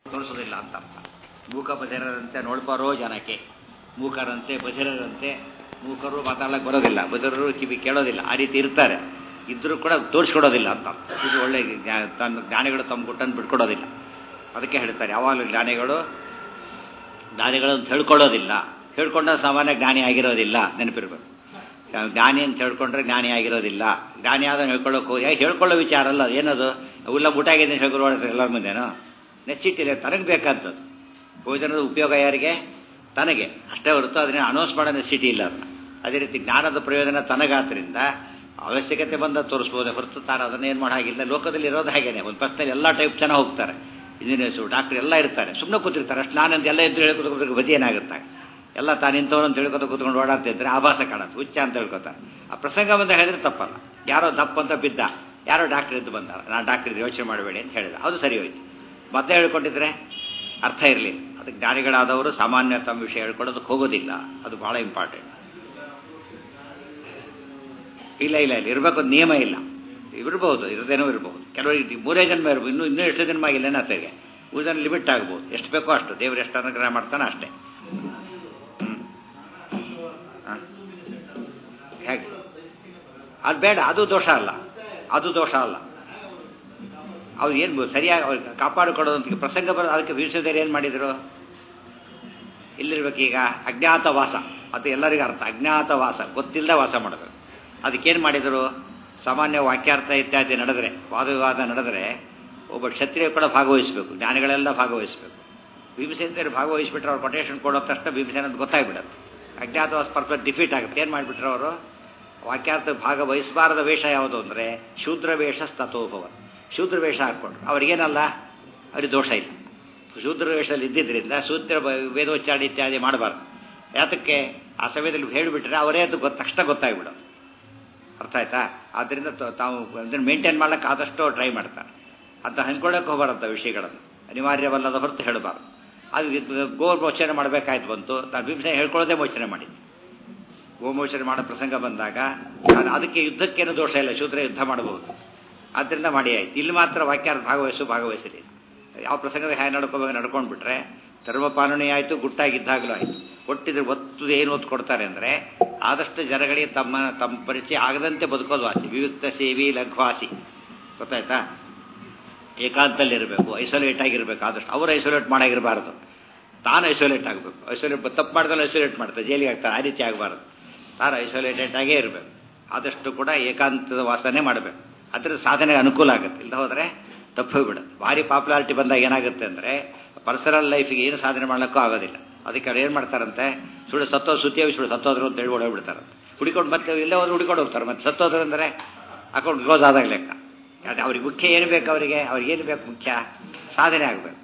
ತೋರಿಸೋದಿಲ್ಲ ಅಂತ ಅರ್ಥ ಮೂಕ ಬಧಿರರಂತೆ ನೋಡ್ಬಾರೋ ಜನಕ್ಕೆ ಮೂಕರಂತೆ ಬಧಿರರಂತೆ ಮೂಕರು ಮಾತಾಡಕ್ಕೆ ಬರೋದಿಲ್ಲ ಬಧಿರರು ಕಿವಿ ಕೇಳೋದಿಲ್ಲ ಆ ರೀತಿ ಇರ್ತಾರೆ ಇದ್ರೂ ಕೂಡ ತೋರಿಸ್ಕೊಡೋದಿಲ್ಲ ಅಂತ ಅರ್ಥ. ಇದು ಒಳ್ಳೆ ಜ್ಞಾ- ತನ್ನ ಜ್ಞಾನಿಗಳು ತಮ್ಮ ಗುಟ್ಟನ್ನು ಬಿಟ್ಕೊಡೋದಿಲ್ಲ ಅದಕ್ಕೆ ಹೇಳ್ತಾರೆ ಯಾವಾಗಲೂ ಜ್ಞಾನಿಗಳು ಜ್ಞಾನಿಗಳು ಅಂತ ಹೇಳ್ಕೊಳ್ಳೋದಿಲ್ಲ ಹೇಳ್ಕೊಂಡ ಸಾಮಾನ್ಯ ಜ್ಞಾನಿ ಆಗಿರೋದಿಲ್ಲ ನೆನಪಿರ್ಬೇಕು ಜ್ಞಾನಿ ಅಂತ ಹೇಳ್ಕೊಂಡ್ರೆ ಜ್ಞಾನಿ ಆಗಿರೋದಿಲ್ಲ ಜ್ಞಾನಿ ಆದನ್ನು ಹೇಳ್ಕೊಳ್ಳೋಕೆ ಹೋಗಿ ಹೇಳ್ಕೊಳ್ಳೋ ವಿಚಾರ ಅಲ್ಲ ಅದು ಏನದು ಉಲ್ಲ ಮುಟ್ಟಾಗಿದೆ ಹೇಳ್ಕೊಳ್ಳೋ ಎಲ್ಲರ ಮುಂದೆನೋ ನೆಚ್ಚಿಟ್ಟಿಲ್ಲ ತನಗೆ ಬೇಕಾದದ್ದು ಭೋಜನದ ಉಪಯೋಗ ಯಾರಿಗೆ ತನಗೆ ಅಷ್ಟೇ ಹೊರತು ಅದನ್ನ ಅನೌನ್ಸ್ ಮಾಡೋ ನೆಸಿಟಿ ಇಲ್ಲ ಅದನ್ನ ಅದೇ ರೀತಿ ಜ್ಞಾನದ ಪ್ರಯೋಜನ ತನಗಾದ್ರಿಂದ ಅವಶ್ಯಕತೆ ಬಂದ ತೋರಿಸ್ಬೋದು ಹೊರತು ತಾನು ಅದನ್ನೇನು ಮಾಡೋ ಹಾಗಿಲ್ಲ ಲೋಕದಲ್ಲಿ ಇರೋದು ಹಾಗೇನೆ ಒಂದು ಬಸ್ನಲ್ಲಿ ಎಲ್ಲ ಟೈಪ್ ಜನ ಹೋಗ್ತಾರೆ ಇಂಜಿನಿಯರ್ಸು ಡಾಕ್ಟರ್ ಎಲ್ಲ ಇರ್ತಾರೆ ಸುಮ್ಮನೆ ಕೂತಿರ್ತಾರೆ ಅಷ್ಟು ನಾನಂತ ಎಲ್ಲ ಇದ್ದು ಹೇಳ್ಕೊತ ಬದಿ ಏನಾಗುತ್ತೆ ಎಲ್ಲ ತಾನು ಇಂಥವ್ರು ಅಂತ ಹೇಳ್ಕೊತ ಕೂತ್ಕೊಂಡು ಓಡಾಡ್ತಿದ್ರೆ ಆಭಾಸ ಕಾಣುತ್ತೆ ಹುಚ್ಚ ಅಂತ ಹೇಳ್ಕೊತಾರೆ ಆ ಪ್ರಸಂಗ ಬಂದ ಹೇಳಿದ್ರೆ ತಪ್ಪಲ್ಲ ಯಾರೋ ದಪ್ಪ ಅಂತ ಬಿದ್ದ ಯಾರೋ ಡಾಕ್ಟರ್ ಇದ್ದು ಬಂದಾರ ನಾನು ಡಾಕ್ಟರ್ ಇದ್ದು ಯೋಚನೆ ಮಾಡಬೇಡಿ ಅಂತ ಹೇಳಿದ ಅದು ಸರಿ ಹೋಯ್ತು ಮತ್ತೆ ಹೇಳ್ಕೊಂಡಿದ್ರೆ ಅರ್ಥ ಇರಲಿ ಅದಕ್ಕೆ ಜ್ಞಾನಿಗಳಾದವರು ಸಾಮಾನ್ಯ ತಮ್ಮ ವಿಷಯ ಹೇಳ್ಕೊಳ್ಳೋದಕ್ಕೆ ಹೋಗೋದಿಲ್ಲ ಅದು ಭಾಳ ಇಂಪಾರ್ಟೆಂಟ್ ಇಲ್ಲ ಇಲ್ಲ ಇಲ್ಲ ಇರಬೇಕು ನಿಯಮ ಇಲ್ಲ ಇರ್ಬೋದು ಇರದೇನೋ ಇರಬಹುದು ಕೆಲವರಿಗೆ ಮೂರೇ ಜನ್ಮ ಇರ್ಬೋದು ಇನ್ನೂ ಇನ್ನೂ ಎಷ್ಟು ಜನ್ಮ ಆಗಿಲ್ಲ ಏನಾಗ್ತದೆ ಮೂರು ಜನ ಲಿಮಿಟ್ ಆಗ್ಬೋದು ಎಷ್ಟು ಬೇಕೋ ಅಷ್ಟು ದೇವ್ರು ಎಷ್ಟು ಅನುಗ್ರಹ ಮಾಡ್ತಾನೆ ಅಷ್ಟೇ ಹ್ಮ್. ಹ? ಹೇಗೆ ಅದು ಬೇಡ ಅದು ದೋಷ ಅಲ್ಲ ಅದು ದೋಷ ಅಲ್ಲ ಅವ್ರು ಏನು ಸರಿಯಾಗಿ ಅವ್ರಿಗೆ ಕಾಪಾಡಿಕೊಡೋದಂತ ಪ್ರಸಂಗ ಬರೋದು ಅದಕ್ಕೆ ವೀರಸಿದರು ಏನು ಮಾಡಿದರು ಇಲ್ಲಿರ್ಬೇಕೀಗ ಅಜ್ಞಾತ ವಾಸ ಅದು ಎಲ್ಲರಿಗೂ ಅರ್ಥ ಅಜ್ಞಾತ ವಾಸ ಗೊತ್ತಿಲ್ಲದೆ ವಾಸ ಮಾಡಬೇಕು ಅದಕ್ಕೇನು ಮಾಡಿದರು ಸಾಮಾನ್ಯ ವಾಕ್ಯಾರ್ಥ ಇತ್ಯಾದಿ ನಡೆದರೆ ವಾದವಿವಾದ ನಡೆದರೆ ಒಬ್ಬ ಕ್ಷತ್ರಿಯ ಕೂಡ ಭಾಗವಹಿಸಬೇಕು ಜ್ಞಾನಿಗಳೆಲ್ಲ ಭಾಗವಹಿಸಬೇಕು ಭೀಮಸೇನರು ಭಾಗವಹಿಸ್ಬಿಟ್ರೆ ಅವ್ರು ಕೊಟೇಶನ್ ಕೊಡೋ ತಕ್ಷಣ ಭೀಮಸೇನ ಅಂತ ಗೊತ್ತಾಗ್ಬಿಡುತ್ತೆ ಅಜ್ಞಾತವಾಸ ಪರ್ಫೆಕ್ಟ್ ಡಿಫೀಟ್ ಆಗುತ್ತೆ ಏನು ಮಾಡಿಬಿಟ್ರು ಅವರು ವಾಕ್ಯಾರ್ಥ ಭಾಗವಹಿಸಬಾರದ ವೇಷ ಯಾವುದು ಅಂದರೆ ಶೂದ್ರ ವೇಷ ಸ್ತತೋಭವ ಶೂದ್ರ ವೇಷ ಹಾಕ್ಕೊಂಡ್ರು ಅವ್ರಿಗೇನಲ್ಲ ಅವ್ರಿಗೆ ದೋಷ ಇಲ್ಲ ಶೂದ್ರ ವೇಷದಲ್ಲಿ ಇದ್ದಿದ್ದರಿಂದ ಶೂದ್ರ ಬ- ವೇದೋಚ್ಚಾರಣೆ ಇತ್ಯಾದಿ ಮಾಡಬಾರ್ದು ಯಾತಕ್ಕೆ ಆ ಸಮಯದಲ್ಲಿ ಹೇಳಿಬಿಟ್ರೆ ಅವರೇ ಅದು ಗೊತ್ತ ತಕ್ಷಣ ಗೊತ್ತಾಗ್ಬಿಡೋದು ಅರ್ಥ ಆಯ್ತಾ ಆದ್ದರಿಂದ ತ- ತಾವು ಅದನ್ನು ಮೇಂಟೈನ್ ಮಾಡ್ಲಿಕ್ಕೆ ಆದಷ್ಟು ಟ್ರೈ ಮಾಡ್ತಾರೆ ಅಂತ ಹಂಚ್ಕೊಳ್ಳೋಕೆ ಹೋಗಬಾರ್ದಂಥ ವಿಷಯಗಳನ್ನು ಅನಿವಾರ್ಯವಲ್ಲದ ಹೊರತು ಹೇಳಬಾರ್ದು ಅದು ಇದು ಗೋ ಮೋಚನೆ ಮಾಡಬೇಕಾಯ್ತು ಬಂತು ನಾನು ಭೀಮಸೇನ ಹೇಳ್ಕೊಳ್ಳೋದೇ ಮೋಚನೆ ಮಾಡಿದ್ದೆ ಗೋಮೋಚನೆ ಮಾಡೋ ಪ್ರಸಂಗ ಬಂದಾಗ ನಾನು ಅದಕ್ಕೆ ಯುದ್ಧಕ್ಕೇನು ದೋಷ ಇಲ್ಲ ಶೂದ್ರ ಯುದ್ಧ ಮಾಡಬಹುದು ಆದ್ದರಿಂದ ಮಾಡಿ ಆಯ್ತು ಇಲ್ಲಿ ಮಾತ್ರ ವಾಕ್ಯಾರ್ಥ ಭಾಗವಹಿಸು ಭಾಗವಹಿಸಿರಿ ಯಾವ ಪ್ರಸಂಗದ ಹೇಗೆ ನಡ್ಕೋಬೇಕು ನಡ್ಕೊಂಡು ಬಿಟ್ರೆ ಧರ್ಮಪಾಲನೆ ಆಯಿತು ಗುಟ್ಟಾಗಿದ್ದಾಗಲೂ ಆಯಿತು ಒಟ್ಟಿದ್ರೆ ಒತ್ತು ಏನು ಒತ್ತು ಕೊಡ್ತಾರೆ ಅಂದರೆ ಆದಷ್ಟು ಜನಗಳಿಗೆ ತಮ್ಮ ತಮ್ಮ ಪರಿಚಯ ಆಗದಂತೆ ಬದುಕೋದು ವಾಸಿ ವಿವಿಕ್ತ ಸೇವಿ ಲಘ್ವಾಸಿ ಗೊತ್ತಾಯ್ತಾ ಏಕಾಂತಲ್ಲಿರಬೇಕು ಐಸೋಲೇಟ್ ಆಗಿರಬೇಕು ಆದಷ್ಟು ಅವರು ಐಸೋಲೇಟ್ ಮಾಡಾಗಿರಬಾರ್ದು ತಾನು ಐಸೋಲೇಟ್ ಆಗಬೇಕು ಐಸೋಲೇಟ್ ತಪ್ಪು ಮಾಡಿದ್ರೆ ಐಸೋಲೇಟ್ ಮಾಡ್ತಾರೆ ಜೈಲಿಗೆ ಆಗ್ತಾರೆ ಆ ರೀತಿ ಆಗಬಾರ್ದು ತಾನು ಐಸೋಲೇಟೆಡ್ ಆಗೇ ಇರಬೇಕು ಆದಷ್ಟು ಕೂಡ ಏಕಾಂತದ ವಾಸನೆ ಮಾಡಬೇಕು ಅದರಿಂದ ಸಾಧನೆಗೆ ಅನುಕೂಲ ಆಗುತ್ತೆ ಇಲ್ಲ ಹೋದರೆ ತಪ್ಪು ಹೋಗ್ಬಿಡುತ್ತೆ ಭಾರಿ ಪಾಪ್ಯುಲಾರಿಟಿ ಬಂದಾಗ ಏನಾಗುತ್ತೆ ಅಂದರೆ ಪರ್ಸನಲ್ ಲೈಫಿಗೆ ಏನು ಸಾಧನೆ ಮಾಡ್ಲಿಕ್ಕೂ ಆಗೋದಿಲ್ಲ ಅದಕ್ಕೆ ಅವ್ರು ಏನು ಮಾಡ್ತಾರಂತೆ ಸುಳ್ಳು ಸತ್ತೋ ಸುತ್ತಿಯ ಸುಳ್ಳು ಸತ್ತೋದ್ರು ಅಂತ ಹೇಳಿ ಓಡೋಗ್ಬಿಡ್ತಾರೆ ಹುಡಿಕೊಂಡು ಮತ್ತೆ ಇಲ್ಲೇ ಹೋದ್ರೆ ಹುಡಿಕೊಂಡು ಹೋಗ್ತಾರೆ ಮತ್ತೆ ಸತ್ತೋದ್ರು ಅಂದರೆ ಅಕೌಂಟ್ ಕ್ಲೋಸ್ ಆದಾಗ ಲೆಕ್ಕ ಅದು ಅವ್ರಿಗೆ ಮುಖ್ಯ ಏನು ಬೇಕು ಅವರಿಗೆ ಅವ್ರಿಗೆ ಏನು ಬೇಕು ಮುಖ್ಯ ಸಾಧನೆ ಆಗಬೇಕು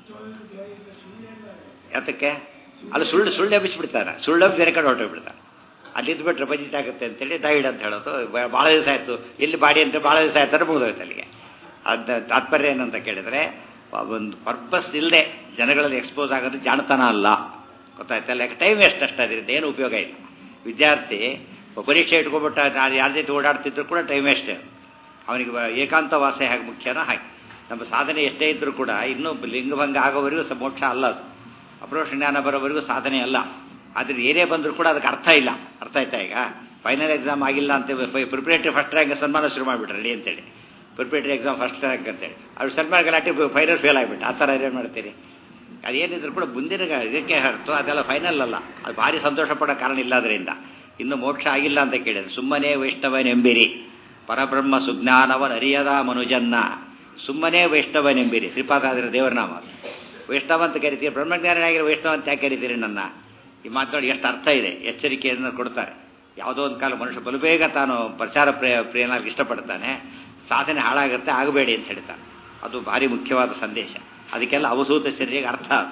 ಯಾತಕ್ಕೆ ಅಲ್ಲಿ ಸುಳ್ಳು ಸುಳ್ಳು ಎಬ್ಬಿಸ್ಬಿಡ್ತಾರೆ ಸುಳ್ಳು ಬೇರೆ ಕಡೆ ಹೊರಟೋಗ್ಬಿಡ್ತಾರೆ ಅಲ್ಲಿ ಇದ್ಬಿಟ್ರೆ ಬಜೆಟ್ ಆಗುತ್ತೆ ಅಂತೇಳಿ ಡೈಡ್ ಅಂತ ಹೇಳೋದು ಬ- ಭಾಳ ದಿವಸ ಆಯಿತು ಎಲ್ಲಿ ಬಾಡಿ ಅಂತ ಭಾಳ ದಿವಸ ಆಯ್ತಾರೆ ಮುಗಿದೋಯ್ತು ಅಲ್ಲಿಗೆ ಅದ ತಾತ್ಪರ್ಯ ಏನಂತ ಕೇಳಿದರೆ ಒಂದು ಪರ್ಪಸ್ ಇಲ್ಲದೆ ಜನಗಳಲ್ಲಿ ಎಕ್ಸ್ಪೋಸ್ ಆಗೋದು ಜಾಣತನ ಅಲ್ಲ ಗೊತ್ತಾಯ್ತಲ್ಲ ಯಾಕೆ ಟೈಮ್ ವೇಸ್ಟ್ ಅಷ್ಟೇ ಅದರಿಂದ ಏನು ಉಪಯೋಗ ಇಲ್ಲ ವಿದ್ಯಾರ್ಥಿ ಪರೀಕ್ಷೆ ಇಟ್ಕೊಬಿಟ್ಟ ನಾನು ಯಾರ ಜೊತೆ ಓಡಾಡ್ತಿದ್ರು ಕೂಡ ಟೈಮ್ ವೇಸ್ಟೇ ಅವನಿಗೆ ಬ- ಏಕಾಂತ ವಾಸ ಹೇಗೆ ಮುಖ್ಯನೋ ಹಾಗೆ ನಮ್ಮ ಸಾಧನೆ ಎಷ್ಟೇ ಇದ್ದರೂ ಕೂಡ ಇನ್ನೂ ಲಿಂಗಭಂಗ ಆಗೋವರೆಗೂ ಸ ಮೋಕ್ಷ ಅಲ್ಲ ಅದು ಅಪ್ರೋಷ ಜ್ಞಾನ ಬರೋವರೆಗೂ ಸಾಧನೆ ಅಲ್ಲ ಆದರೆ ಏನೇ ಬಂದರೂ ಕೂಡ ಅದಕ್ಕೆ ಅರ್ಥ ಇಲ್ಲ ಅರ್ಥ ಆಯ್ತಾ ಈಗ ಫೈನಲ್ ಎಕ್ಸಾಮ್ ಆಗಿಲ್ಲ ಅಂತ ಪ್ರಿಪರೇಟರಿ ಫಸ್ಟ್ ರ್ಯಾಂಕ್ ಸನ್ಮಾನ ಶುರು ಮಾಡಿಬಿಟ್ರೆ ರೆಡಿ ಅಂತೇಳಿ ಪ್ರಿಪರೇಟರಿ ಎಕ್ಸಾಮ್ ಫಸ್ಟ್ ರ್ಯಾಂಕ್ ಅಂತೇಳಿ ಅವ್ರು ಸನ್ಮಾನ ಗಲಾಟೆ ಫೈನಲ್ ಫೇಲ್ ಆಗಿಬಿಟ್ಟು ಆ ಥರ ಏನು ಮಾಡ್ತೀರಿ ಅದೇನಿದ್ರು ಕೂಡ ಮುಂದಿನ ಗ- ಇದಕ್ಕೆ ಹೊರತು ಅದೆಲ್ಲ ಫೈನಲ್ ಅಲ್ಲ ಅದು ಭಾರಿ ಸಂತೋಷ ಪಡೋ ಕಾರಣ ಇಲ್ಲ ಅದರಿಂದ ಇನ್ನು ಮೋಕ್ಷ ಆಗಿಲ್ಲ ಅಂತ ಕೇಳಿದ್ರೆ ಸುಮ್ಮನೆ ವೈಷ್ಣವನೆಂಬಿರಿ ಪರಬ್ರಹ್ಮ ಸುಜ್ಞಾನವನರಿಯದ ಮನುಜನ್ನ ಸುಮ್ಮನೆ ವೈಷ್ಣವನೆಂಬಿರಿ ಶ್ರೀಪಾದಾದ್ರ ದೇವರನಾಮ ಅದು. ವೈಷ್ಣವ ಅಂತ ಕರಿತೀರಿ ಬ್ರಹ್ಮಜ್ಞಾನ ಆಗಿರೋ ವೈಷ್ಣವ ಅಂತ ಯಾಕೆ ಕರಿತೀರಿ ನನ್ನ ಈ ಮಾತನಾಡಿ ಎಷ್ಟು ಅರ್ಥ ಇದೆ ಎಚ್ಚರಿಕೆಯನ್ನು ಕೊಡ್ತಾರೆ ಯಾವುದೋ ಒಂದು ಕಾಲ ಮನುಷ್ಯ ಬಲು ಬೇಗ ತಾನು ಪ್ರಚಾರ ಪ್ರಿಯ ಪ್ರಿಯನಾಗಿ ಇಷ್ಟಪಡ್ತಾನೆ ಸಾಧನೆ ಹಾಳಾಗುತ್ತೆ ಆಗಬೇಡಿ ಅಂತ ಹೇಳ್ತಾನೆ ಅದು ಭಾರಿ ಮುಖ್ಯವಾದ ಸಂದೇಶ ಅದಕ್ಕೆಲ್ಲ ಅವಧೂತ ಸರಿಯಾಗಿ ಅರ್ಥ ಅದು.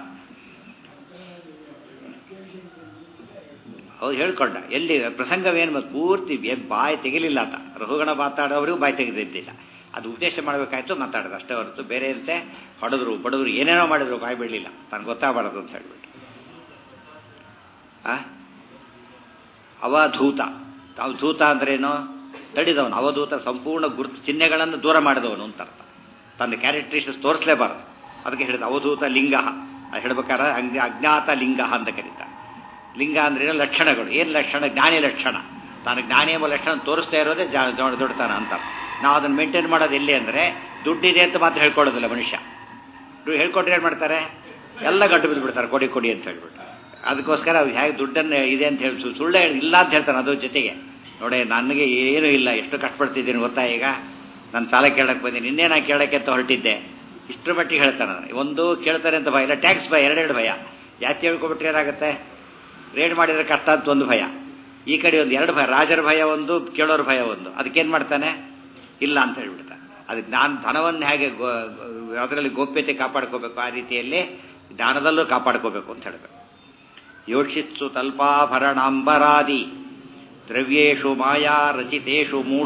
ಹೌದು ಹೇಳ್ಕೊಂಡ ಎಲ್ಲಿ ಪ್ರಸಂಗವೇನು ಮತ್ತು ಪೂರ್ತಿ ಏನ್ ಬಾಯಿ ತೆಗಿಲಿಲ್ಲ ಅಂತ ರಘುಗಣ ಮಾತಾಡೋರಿಗೂ ಬಾಯಿ ತೆಗೆದಿದ್ದಿಲ್ಲ ಅದು ಉಪದೇಶ ಮಾಡಬೇಕಾಯ್ತು ಮಾತಾಡೋದು ಅಷ್ಟೇ ಹೊರತು ಬೇರೆ ಅಂತೆ ಹೊಡೆದ್ರು ಬಡವರು ಏನೇನೋ ಮಾಡಿದ್ರು ಬಾಯಿ ಬಿಡಲಿಲ್ಲ ತಾನು ಗೊತ್ತಾಗಬಾರದು ಅಂತ ಹೇಳ್ಬಿಟ್ಟು ಆ ಅವಧೂತ ಅವಧೂತ ಅಂದ್ರೇನು ತಡಿದವನು ಅವಧೂತ ಸಂಪೂರ್ಣ ಗುರುತು ಚಿಹ್ನೆಗಳನ್ನು ದೂರ ಮಾಡಿದವನು ಅಂತ ಅರ್ಥ ತನ್ನ ಕ್ಯಾರೆಕ್ಟರಿಸ್ಟಿಕ್ಸ್ ತೋರಿಸಲೇಬಾರದು ಅದಕ್ಕೆ ಹೇಳಿದ ಅವಧೂತ ಲಿಂಗ ಅದು ಹೇಳ್ಬೇಕಾದ್ರೆ ಅಂಗ್ ಅಜ್ಞಾತ ಲಿಂಗ ಅಂತ ಕರೀತಾರೆ ಲಿಂಗ ಅಂದ್ರೆ ಏನು ಲಕ್ಷಣಗಳು ಏನು ಲಕ್ಷಣ ಜ್ಞಾನಿ ಲಕ್ಷಣ ತಾನು ಜ್ಞಾನಿ ಎಂಬ ಲಕ್ಷಣ ತೋರಿಸ್ತಾ ಇರೋದೇ ಜಾ ದೊಡ್ಡ ದೊಡ್ಡತನ ಅಂತ ನಾವು ಅದನ್ನು ಮೇಂಟೈನ್ ಮಾಡೋದು ಎಲ್ಲಿ ಅಂದರೆ ದುಡ್ಡಿದೆ ಅಂತ ಮಾತ್ರ ಹೇಳ್ಕೊಳ್ಳೋದಿಲ್ಲ ಮನುಷ್ಯ ದುಡ್ಡು ಹೇಳ್ಕೊಟ್ರೆ ಏನು ಮಾಡ್ತಾರೆ ಎಲ್ಲ ಗಡ್ಡು ಬಿದ್ದು ಬಿಡ್ತಾರೆ ಕೊಡಿ ಕೊಡಿ ಅಂತ ಹೇಳ್ಬಿಟ್ಟು ಅದಕ್ಕೋಸ್ಕರ ಅವ್ರು ಹೇಗೆ ದುಡ್ಡನ್ನು ಇದೆ ಅಂತ ಹೇಳಿ ಸು- ಸುಳ್ಳೆ ಇಲ್ಲ ಅಂತ ಹೇಳ್ತಾನೆ ಅದ್ರ ಜೊತೆಗೆ ನೋಡಿ ನನಗೆ ಏನೂ ಇಲ್ಲ ಎಷ್ಟು ಕಷ್ಟಪಡ್ತಿದ್ದೀನಿ ಗೊತ್ತಾ ಈಗ ನಾನು ಸಾಲ ಕೇಳಕ್ಕೆ ಬಂದೀನಿ ನಿನ್ನೆ ನಾನು ಕೇಳಕ್ಕೆ ಅಂತ ಹೊರಟಿದ್ದೆ ಇಷ್ಟರ ಮಟ್ಟಿಗೆ ಹೇಳ್ತಾನೆ ನನಗೆ. ಒಂದು ಕೇಳ್ತಾರೆ ಅಂತ ಭಯ ಇಲ್ಲ ಟ್ಯಾಕ್ಸ್ ಭಯ ಎರಡೆರಡು ಭಯ ಜಾಸ್ತಿ ಹೇಳ್ಕೊಬಿಟ್ರೆ ಏನಾಗುತ್ತೆ ರೇಡ್ ಮಾಡಿದ್ರೆ ಕಷ್ಟ ಅಂತ ಒಂದು ಭಯ ಈ ಕಡೆ ಒಂದು ಎರಡು ಭಯ ರಾಜರ ಭಯ ಒಂದು ಕೇಳೋರ ಭಯ ಒಂದು ಅದಕ್ಕೇನು ಮಾಡ್ತಾನೆ ಇಲ್ಲ ಅಂತ ಹೇಳ್ಬಿಡ್ತಾನೆ ಅದಕ್ಕೆ ನಾನು ಧನವನ್ನು ಹೇಗೆ ಅದರಲ್ಲಿ ಗೋಪ್ಯತೆ ಕಾಪಾಡ್ಕೋಬೇಕು ಆ ರೀತಿಯಲ್ಲಿ ಜ್ಞಾನದಲ್ಲೂ ಕಾಪಾಡ್ಕೋಬೇಕು ಅಂತ ಹೇಳಬೇಕು ಯೋಷಿತ್ಸು ತಲ್ಪಾಭರಣಾಂಬರಾದಿ ದ್ರವ್ಯೇಶು ಮಾಯಾ ರಚಿತೇಷು ಮೂಢ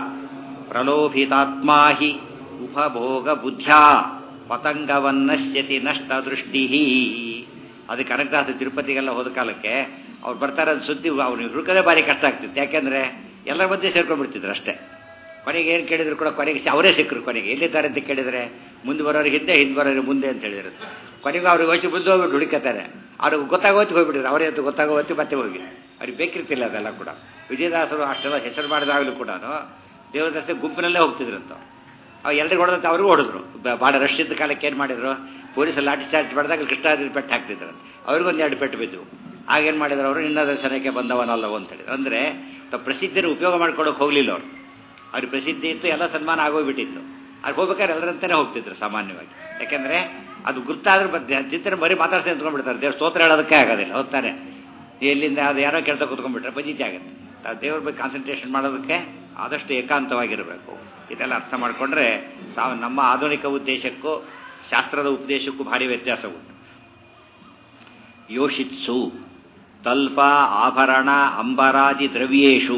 ಪ್ರಲೋಭಿತಾತ್ಮಾ ಹಿ ಉಪಭೋಗ ಬುದ್ಧ್ಯಾ ಪತಂಗವನ್ನಶ್ಯತಿ ನಷ್ಟ ದೃಷ್ಟಿ ಅದಕ್ಕೆ ಕನಕದಾಸ ತಿರುಪತಿಗೆಲ್ಲ ಹೋದ ಕಾಲಕ್ಕೆ ಅವ್ರು ಬರ್ತಾರೆ ಅದು ಸುದ್ದಿ ಅವ್ರು ಹುಡುಕದೇ ಭಾರಿ ಕಷ್ಟ ಆಗ್ತಿತ್ತು ಯಾಕೆಂದ್ರೆ ಎಲ್ಲರ ಮಧ್ಯೆ ಸೇರ್ಕೊಂಡ್ಬಿಡ್ತಿದ್ರು ಅಷ್ಟೇ ಕೊನೆಗೆ ಏನು ಕೇಳಿದ್ರು ಕೂಡ ಕೊನೆಗೆ ಸ- ಅವರೇ ಸಿಕ್ಕರು ಕೊನೆಗೆ ಎಲ್ಲಿದ್ದಾರೆ ಅಂತ ಕೇಳಿದ್ರೆ ಮುಂದೆ ಬರೋರಿಗೆ ಹಿಂದೆ ಹಿಂದೆ ಬರೋರಿಗೆ ಮುಂದೆ ಅಂತ ಹೇಳಿದ್ರು ಕೊನೆಗೂ ಅವ್ರಿಗೆ ಹೋಗಿ ಮುಂದೆ ಹೋಗ್ಬಿಟ್ಟು ಹುಡುಕತ್ತಾರೆ ಅವ್ರಿಗೆ ಗೊತ್ತಾಗೋತಿ ಹೋಗ್ಬಿಟ್ಟಿದ್ರು ಅವರೇ ಅಂತ ಗೊತ್ತಾಗೋತಿ ಮತ್ತೆ ಹೋಗಿ ಅವ್ರಿಗೆ ಬೇಕಿರ್ತಿಲ್ಲ ಅದೆಲ್ಲ ಕೂಡ ವಿಜಯದಾಸರು ಅಷ್ಟೆಲ್ಲ ಹೆಸರು ಮಾಡಿದಾಗಲೂ ಕೂಡ ದೇವರ ರಸ್ತೆ ಗುಂಪಿನಲ್ಲೇ ಹೋಗ್ತಿದ್ರಂತ ಅವ್ ಎಲ್ರಿಗೂ ಹೊಡೆದಂತ ಅವ್ರಿಗೂ ಹೊಡೆದ್ರು ಬ- ಭಾಳ ರಶ್ ಇದ್ದ ಕಾಲಕ್ಕೆ ಏನು ಮಾಡಿದ್ರು ಪೊಲೀಸ್ ಲಾಠಿ ಚಾರ್ಜ್ ಮಾಡಿದಾಗ ಕೃಷ್ಣಾದ್ರಿ ಪೆಟ್ಟು ಹಾಕ್ತಿದ್ರು ಅವ್ರಿಗೊಂದು ಎರಡು ಪೆಟ್ಟು ಬಿದ್ದು ಆಗೇನು ಮಾಡಿದ್ರು ಅವರು ನಿನ್ನ ದರ್ಶನಕ್ಕೆ ಬಂದವನಲ್ಲವ ಅಂತ ಹೇಳಿದ್ರು ಅಂದರೆ ತಾವು ಪ್ರಸಿದ್ಧಿನ ಉಪಯೋಗ ಮಾಡ್ಕೊಳಕ್ಕೆ ಹೋಗಲಿಲ್ಲ ಅವರು ಅವ್ರಿಗೆ ಪ್ರಸಿದ್ಧಿ ಇತ್ತು ಎಲ್ಲ ಸನ್ಮಾನ ಆಗೋಗ್ಬಿಟ್ಟಿತ್ತು ಅಲ್ಲಿ ಹೋಗ್ಬೇಕಾದ್ರೆ ಎಲ್ಲರಂತಾನೆ ಹೋಗ್ತಿದ್ರು ಸಾಮಾನ್ಯವಾಗಿ ಯಾಕೆಂದ್ರೆ ಅದು ಗುರ್ತಾದ್ರೆ ಚಿತ್ರ ಬರೀ ಮಾತಾಡ್ಸಿ ನಿಂತ್ಕೊಂಡ್ಬಿಡ್ತಾರೆ ದೇವ್ರ ಸ್ತೋತ್ರ ಹೇಳೋದಕ್ಕೆ ಆಗೋದಿಲ್ಲ ಹೋಗ್ತಾನೆ ಎಲ್ಲಿಂದ ಅದು ಯಾರೋ ಕೇಳ್ತಾ ಕೂತ್ಕೊಂಡ್ಬಿಟ್ರೆ ಪಂಜಿತಿ ಆಗುತ್ತೆ ತಾವು ದೇವ್ರ ಬಗ್ಗೆ ಕಾನ್ಸಂಟ್ರೇಷನ್ ಮಾಡೋದಕ್ಕೆ ಆದಷ್ಟು ಏಕಾಂತವಾಗಿರಬೇಕು ಇದೆಲ್ಲ ಅರ್ಥ ಮಾಡಿಕೊಂಡ್ರೆ ಸಾವು ನಮ್ಮ ಆಧುನಿಕ ಉದ್ದೇಶಕ್ಕೂ ಶಾಸ್ತ್ರದ ಉಪದೇಶಕ್ಕೂ ಭಾರಿ ವ್ಯತ್ಯಾಸ ಉಂಟು ಯೋಷಿತ್ಸು ತಲ್ಪ ಆಭರಣ ಅಂಬರಾದಿ ದ್ರವ್ಯೇಶು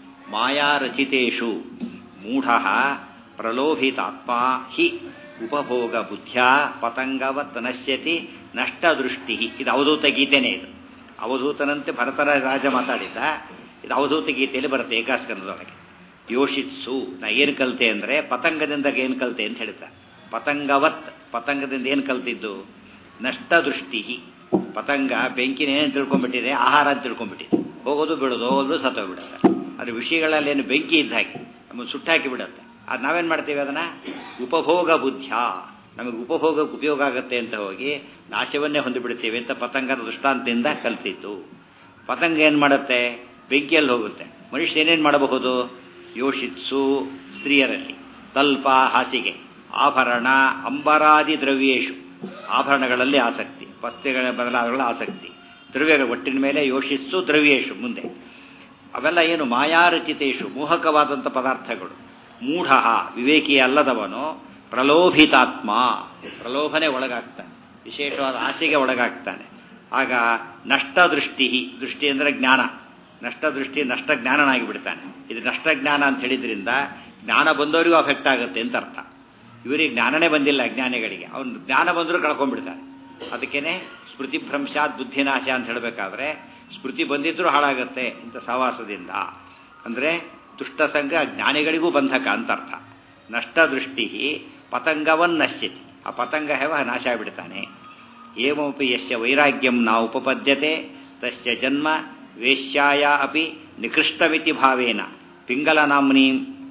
ಮಾಯಾರಚಿತೇಷು ಮೂಢ ಪ್ರಲೋಭಿತಾತ್ಮ ಹಿ ಉಪಭೋಗ ಬುದ್ಧ್ಯಾ ಪತಂಗವತ್ ನಶ್ಯತಿ ನಷ್ಟದೃಷ್ಟಿ ಇದು ಅವಧೂತ ಗೀತೆನೇ ಇದು ಅವಧೂತನಂತೆ ಭರತರ ರಾಜ ಮಾತಾಡಿದ್ದ ಇದು ಅವಧೂತ ಗೀತೆಯಲ್ಲಿ ಬರುತ್ತೆ ಏಕಾಸ್ಕಂದದೊಳಗೆ ಯೋಷಿತ್ಸು ನಾ ಏನು ಕಲಿತೆ ಅಂದರೆ ಪತಂಗದಿಂದ ಏನು ಕಲಿತೆ ಅಂತ ಹೇಳ್ತಾ ಪತಂಗವತ್ ಪತಂಗದಿಂದ ಏನು ಕಲ್ತಿದ್ದು ನಷ್ಟದೃಷ್ಟಿ ಪತಂಗ ಬೆಂಕಿನ ಏನು ತಿಳ್ಕೊಂಡ್ಬಿಟ್ಟಿದೆ ಆಹಾರ ಅಂತ ತಿಳ್ಕೊಂಡ್ಬಿಟ್ಟಿದೆ ಹೋಗೋದು ಬಿಡೋದು ಹೋಗೋದು ಸತ್ತೋಗ್ಬಿಡುತ್ತೆ ಅದ್ರ ವಿಷಯಗಳಲ್ಲಿ ಏನು ಬೆಂಕಿ ಇದ್ದ ಹಾಕಿ ನಮ್ಮನ್ನು ಸುಟ್ಟಾಕಿ ಬಿಡುತ್ತೆ ಅದು ನಾವೇನು ಮಾಡ್ತೀವಿ ಅದನ್ನು ಉಪಭೋಗ ಬುದ್ಧ್ಯ ನಮಗೆ ಉಪಭೋಗಕ್ಕೆ ಉಪಯೋಗ ಆಗುತ್ತೆ ಅಂತ ಹೋಗಿ ನಾಶವನ್ನೇ ಹೊಂದಿಬಿಡ್ತೀವಿ ಅಂತ ಪತಂಗದ ದೃಷ್ಟಾಂತದಿಂದ ಕಲ್ತಿತ್ತು ಪತಂಗ ಏನು ಮಾಡುತ್ತೆ ಬೆಂಕಿಯಲ್ಲಿ ಹೋಗುತ್ತೆ ಮನುಷ್ಯ ಏನೇನು ಮಾಡಬಹುದು ಯೋಷಿತ್ಸು ಸ್ತ್ರೀಯರಲ್ಲಿ ತಲ್ಪ ಹಾಸಿಗೆ ಆಭರಣ ಅಂಬರಾದಿ ದ್ರವ್ಯೇಶು ಆಭರಣಗಳಲ್ಲಿ ಆಸಕ್ತಿ ವಸ್ತುಗಳ ಬದಲಾವಣೆಗಳ ಆಸಕ್ತಿ ದ್ರವ್ಯಗಳ ಒಟ್ಟಿನ ಮೇಲೆ ಯೋಷಿಸ್ಸು ದ್ರವ್ಯೇಶು ಮುಂದೆ ಅವೆಲ್ಲ ಏನು ಮಾಯಾರಚಿತೇಶು ಮೋಹಕವಾದಂಥ ಪದಾರ್ಥಗಳು ಮೂಢ ವಿವೇಕಿ ಅಲ್ಲದವನು ಪ್ರಲೋಭಿತಾತ್ಮ ಪ್ರಲೋಭನೆ ಒಳಗಾಗ್ತಾನೆ ವಿಶೇಷವಾದ ಆಸೆಗೆ ಒಳಗಾಗ್ತಾನೆ ಆಗ ನಷ್ಟ ದೃಷ್ಟಿ ದೃಷ್ಟಿ ಅಂದರೆ ಜ್ಞಾನ ನಷ್ಟ ದೃಷ್ಟಿ ನಷ್ಟ ಜ್ಞಾನನಾಗಿ ಬಿಡ್ತಾನೆ ಇದು ನಷ್ಟ ಜ್ಞಾನ ಅಂತ ಹೇಳಿದ್ರಿಂದ ಜ್ಞಾನ ಬಂದವರಿಗೂ ಅಫೆಕ್ಟ್ ಆಗುತ್ತೆ ಅಂತ ಅರ್ಥ ಇವರಿಗೆ ಜ್ಞಾನನೇ ಬಂದಿಲ್ಲ ಅಜ್ಞಾನಿಗಳಿಗೆ ಅವನು ಜ್ಞಾನ ಬಂದರೂ ಕಳ್ಕೊಂಡ್ಬಿಡ್ತಾನೆ ಅದಕ್ಕೇನೆ ಸ್ಮೃತಿ ಭ್ರಂಶಾತ್ ಬುದ್ಧಿನಾಶ ಅಂತ ಹೇಳಬೇಕಾದ್ರೆ ಸ್ಮೃತಿ ಬಂದಿದ್ರೂ ಹಾಳಾಗುತ್ತೆ ಇಂಥ ಸಹವಾಸದಿಂದ ಅಂದರೆ ದುಷ್ಟಸಂಗ ಜ್ಞಾನಿಗಳಿಗೂ ಬಂಧಕ ಅಂತ ಅರ್ಥ ನಷ್ಟ ದೃಷ್ಟಿ ಪತಂಗವನ್ನಶ್ಯತಿ ಆ ಪತಂಗ ಹೇವ ನಾಶ ಆಗಿಬಿಡ್ತಾನೆ ಏಮಪಿ ಯಸ್ಯ ವೈರಾಗ್ಯಂ ನಾ ಉಪಪದ್ಯತೆ ತಸ್ಯ ಜನ್ಮ ವೇಶ್ಯಾಯ ಅಪಿ ನಿಕೃಷ್ಟಮಿತಿ ಭಾವೇನ ಪಿಂಗಲನಾಮ್ನಿ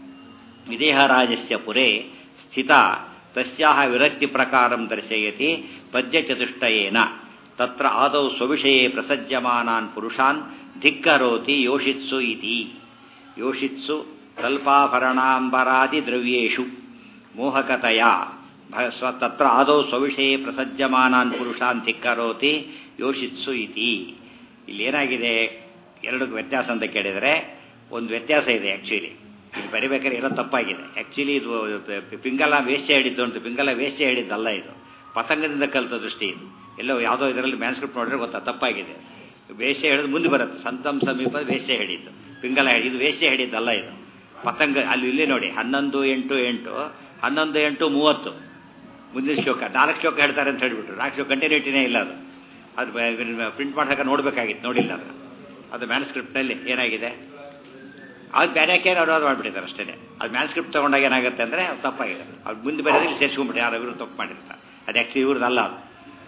ವಿದೇಹರಾಜಸ್ಯ ಪುರೇ ಸ್ಥಿತ ತಸ್ಯಾಹ ವಿರಕ್ತಿ ಪ್ರಕಾರಂ ದರ್ಶಯತಿ ಪದ್ಯಚತುಷ್ಟಯೇನ ತತ್ರ ಆದೌ ಸ್ವವಿಷಯೇ ಪ್ರಸಜ್ಯಮಾನಾನ್ ಪುರುಷಾನ್ ಧಿಕ್ಕರೋತಿ ಯೋಷಿತ್ಸು ಇತಿ ಯೋಷಿತ್ಸು ಕಲ್ಪಾಭರಣಾಂಬರಾದಿ ದ್ರವ್ಯೇಷು ಮೋಹಕತೆಯ ಸ್ವ ತತ್ರ ಆದೌ ಸ್ವವಿಷಯೇ ಪ್ರಸಜ್ಯಮಾನಾನ್ ಪುರುಷಾನ್ ಧಿಕ್ಕರೋತಿ ಯೋಷಿತ್ಸು ಇತಿ ಇಲ್ಲೇನಾಗಿದೆ ಎರಡು ವ್ಯತ್ಯಾಸ ಅಂತ ಕೇಳಿದರೆ ಒಂದು ವ್ಯತ್ಯಾಸ ಇದೆ ಆ್ಯಕ್ಚುಲಿ ಇದು ಬರಿಬೇಕಾದ್ರೆ ಏನೋ ತಪ್ಪಾಗಿದೆ ಆ್ಯಕ್ಚುಲಿ ಇದು ಪಿಂಗಲ ವೇಶ್ಯ ಹಿಡಿದ್ದು ಅಂತ ಪಿಂಗಲ ವೇಶ್ಯ ಹಿಡಿದ್ದಲ್ಲ ಇದು ಪತಂಗದಿಂದ ಕಲಿತ ದೃಷ್ಟಿ ಇದು ಎಲ್ಲೋ ಯಾವುದೋ ಇದರಲ್ಲಿ ಮ್ಯಾನ್ಸ್ಕ್ರಿಪ್ಟ್ ನೋಡಿದ್ರೆ ಗೊತ್ತಾ ತಪ್ಪಾಗಿದೆ ವೇಶ್ಯ ಹಿಡಿದು ಮುಂದೆ ಬರುತ್ತೆ ಸಂತಮ್ ಸಮೀಪ ವೇಶ್ಯ ಹಿಡಿತು ಪಿಂಗಲ ಹಿಡಿ ಇದು ವೇಶ್ಯ ಹಿಡಿದ್ದಲ್ಲ ಇದು ಪತಂಗ ಅಲ್ಲಿ ಇಲ್ಲಿ ನೋಡಿ ಹನ್ನೊಂದು ಎಂಟು ಎಂಟು ಹನ್ನೊಂದು ಎಂಟು ಮೂವತ್ತು ಮುಂದಿನ ಶ್ಲೋಕ ನಾಲ್ಕು ಶ್ಲೋಕ ಹೇಳ್ತಾರೆ ಅಂತ ಹೇಳಿಬಿಟ್ರು ನಾಲ್ಕು ಶ್ಲೋಕ ಕಂಟಿನ್ಯೂಟಿನೇ ಇಲ್ಲ ಅದು ಅದು ಪ್ರಿಂಟ್ ಮಾಡ್ಸಕ್ಕೆ ನೋಡಬೇಕಾಗಿತ್ತು ನೋಡಿಲ್ಲ ಅದು ಅದು ಮ್ಯಾನ್ಸ್ಕ್ರಿಪ್ಟ್ನಲ್ಲಿ ಏನಾಗಿದೆ ಅದು ಬೇರೆಕ್ಕೆ ಅನುವಾದ ಮಾಡಿಬಿಟ್ಟಿದ್ದಾರೆ ಅಷ್ಟೇ ಅದು ಮ್ಯಾನ್ಸ್ಕ್ರಿಪ್ಟ್ ತೊಗೊಂಡಾಗ ಏನಾಗುತ್ತೆ ಅಂದರೆ ತಪ್ಪಾಗಿದೆ ಅದು ಮುಂದೆ ಬರೋದು ಇಲ್ಲಿ ಸೇರಿಸ್ಕೊಂಡ್ಬಿಟ್ಟು ಯಾರು ಇವರು ತಪ್ಪು ಮಾಡಿರ್ತಾರೆ ಅದು ಆ್ಯಕ್ಚುಲಿ ಇವ್ರದ್ದು ಅಲ್ಲ ಅದು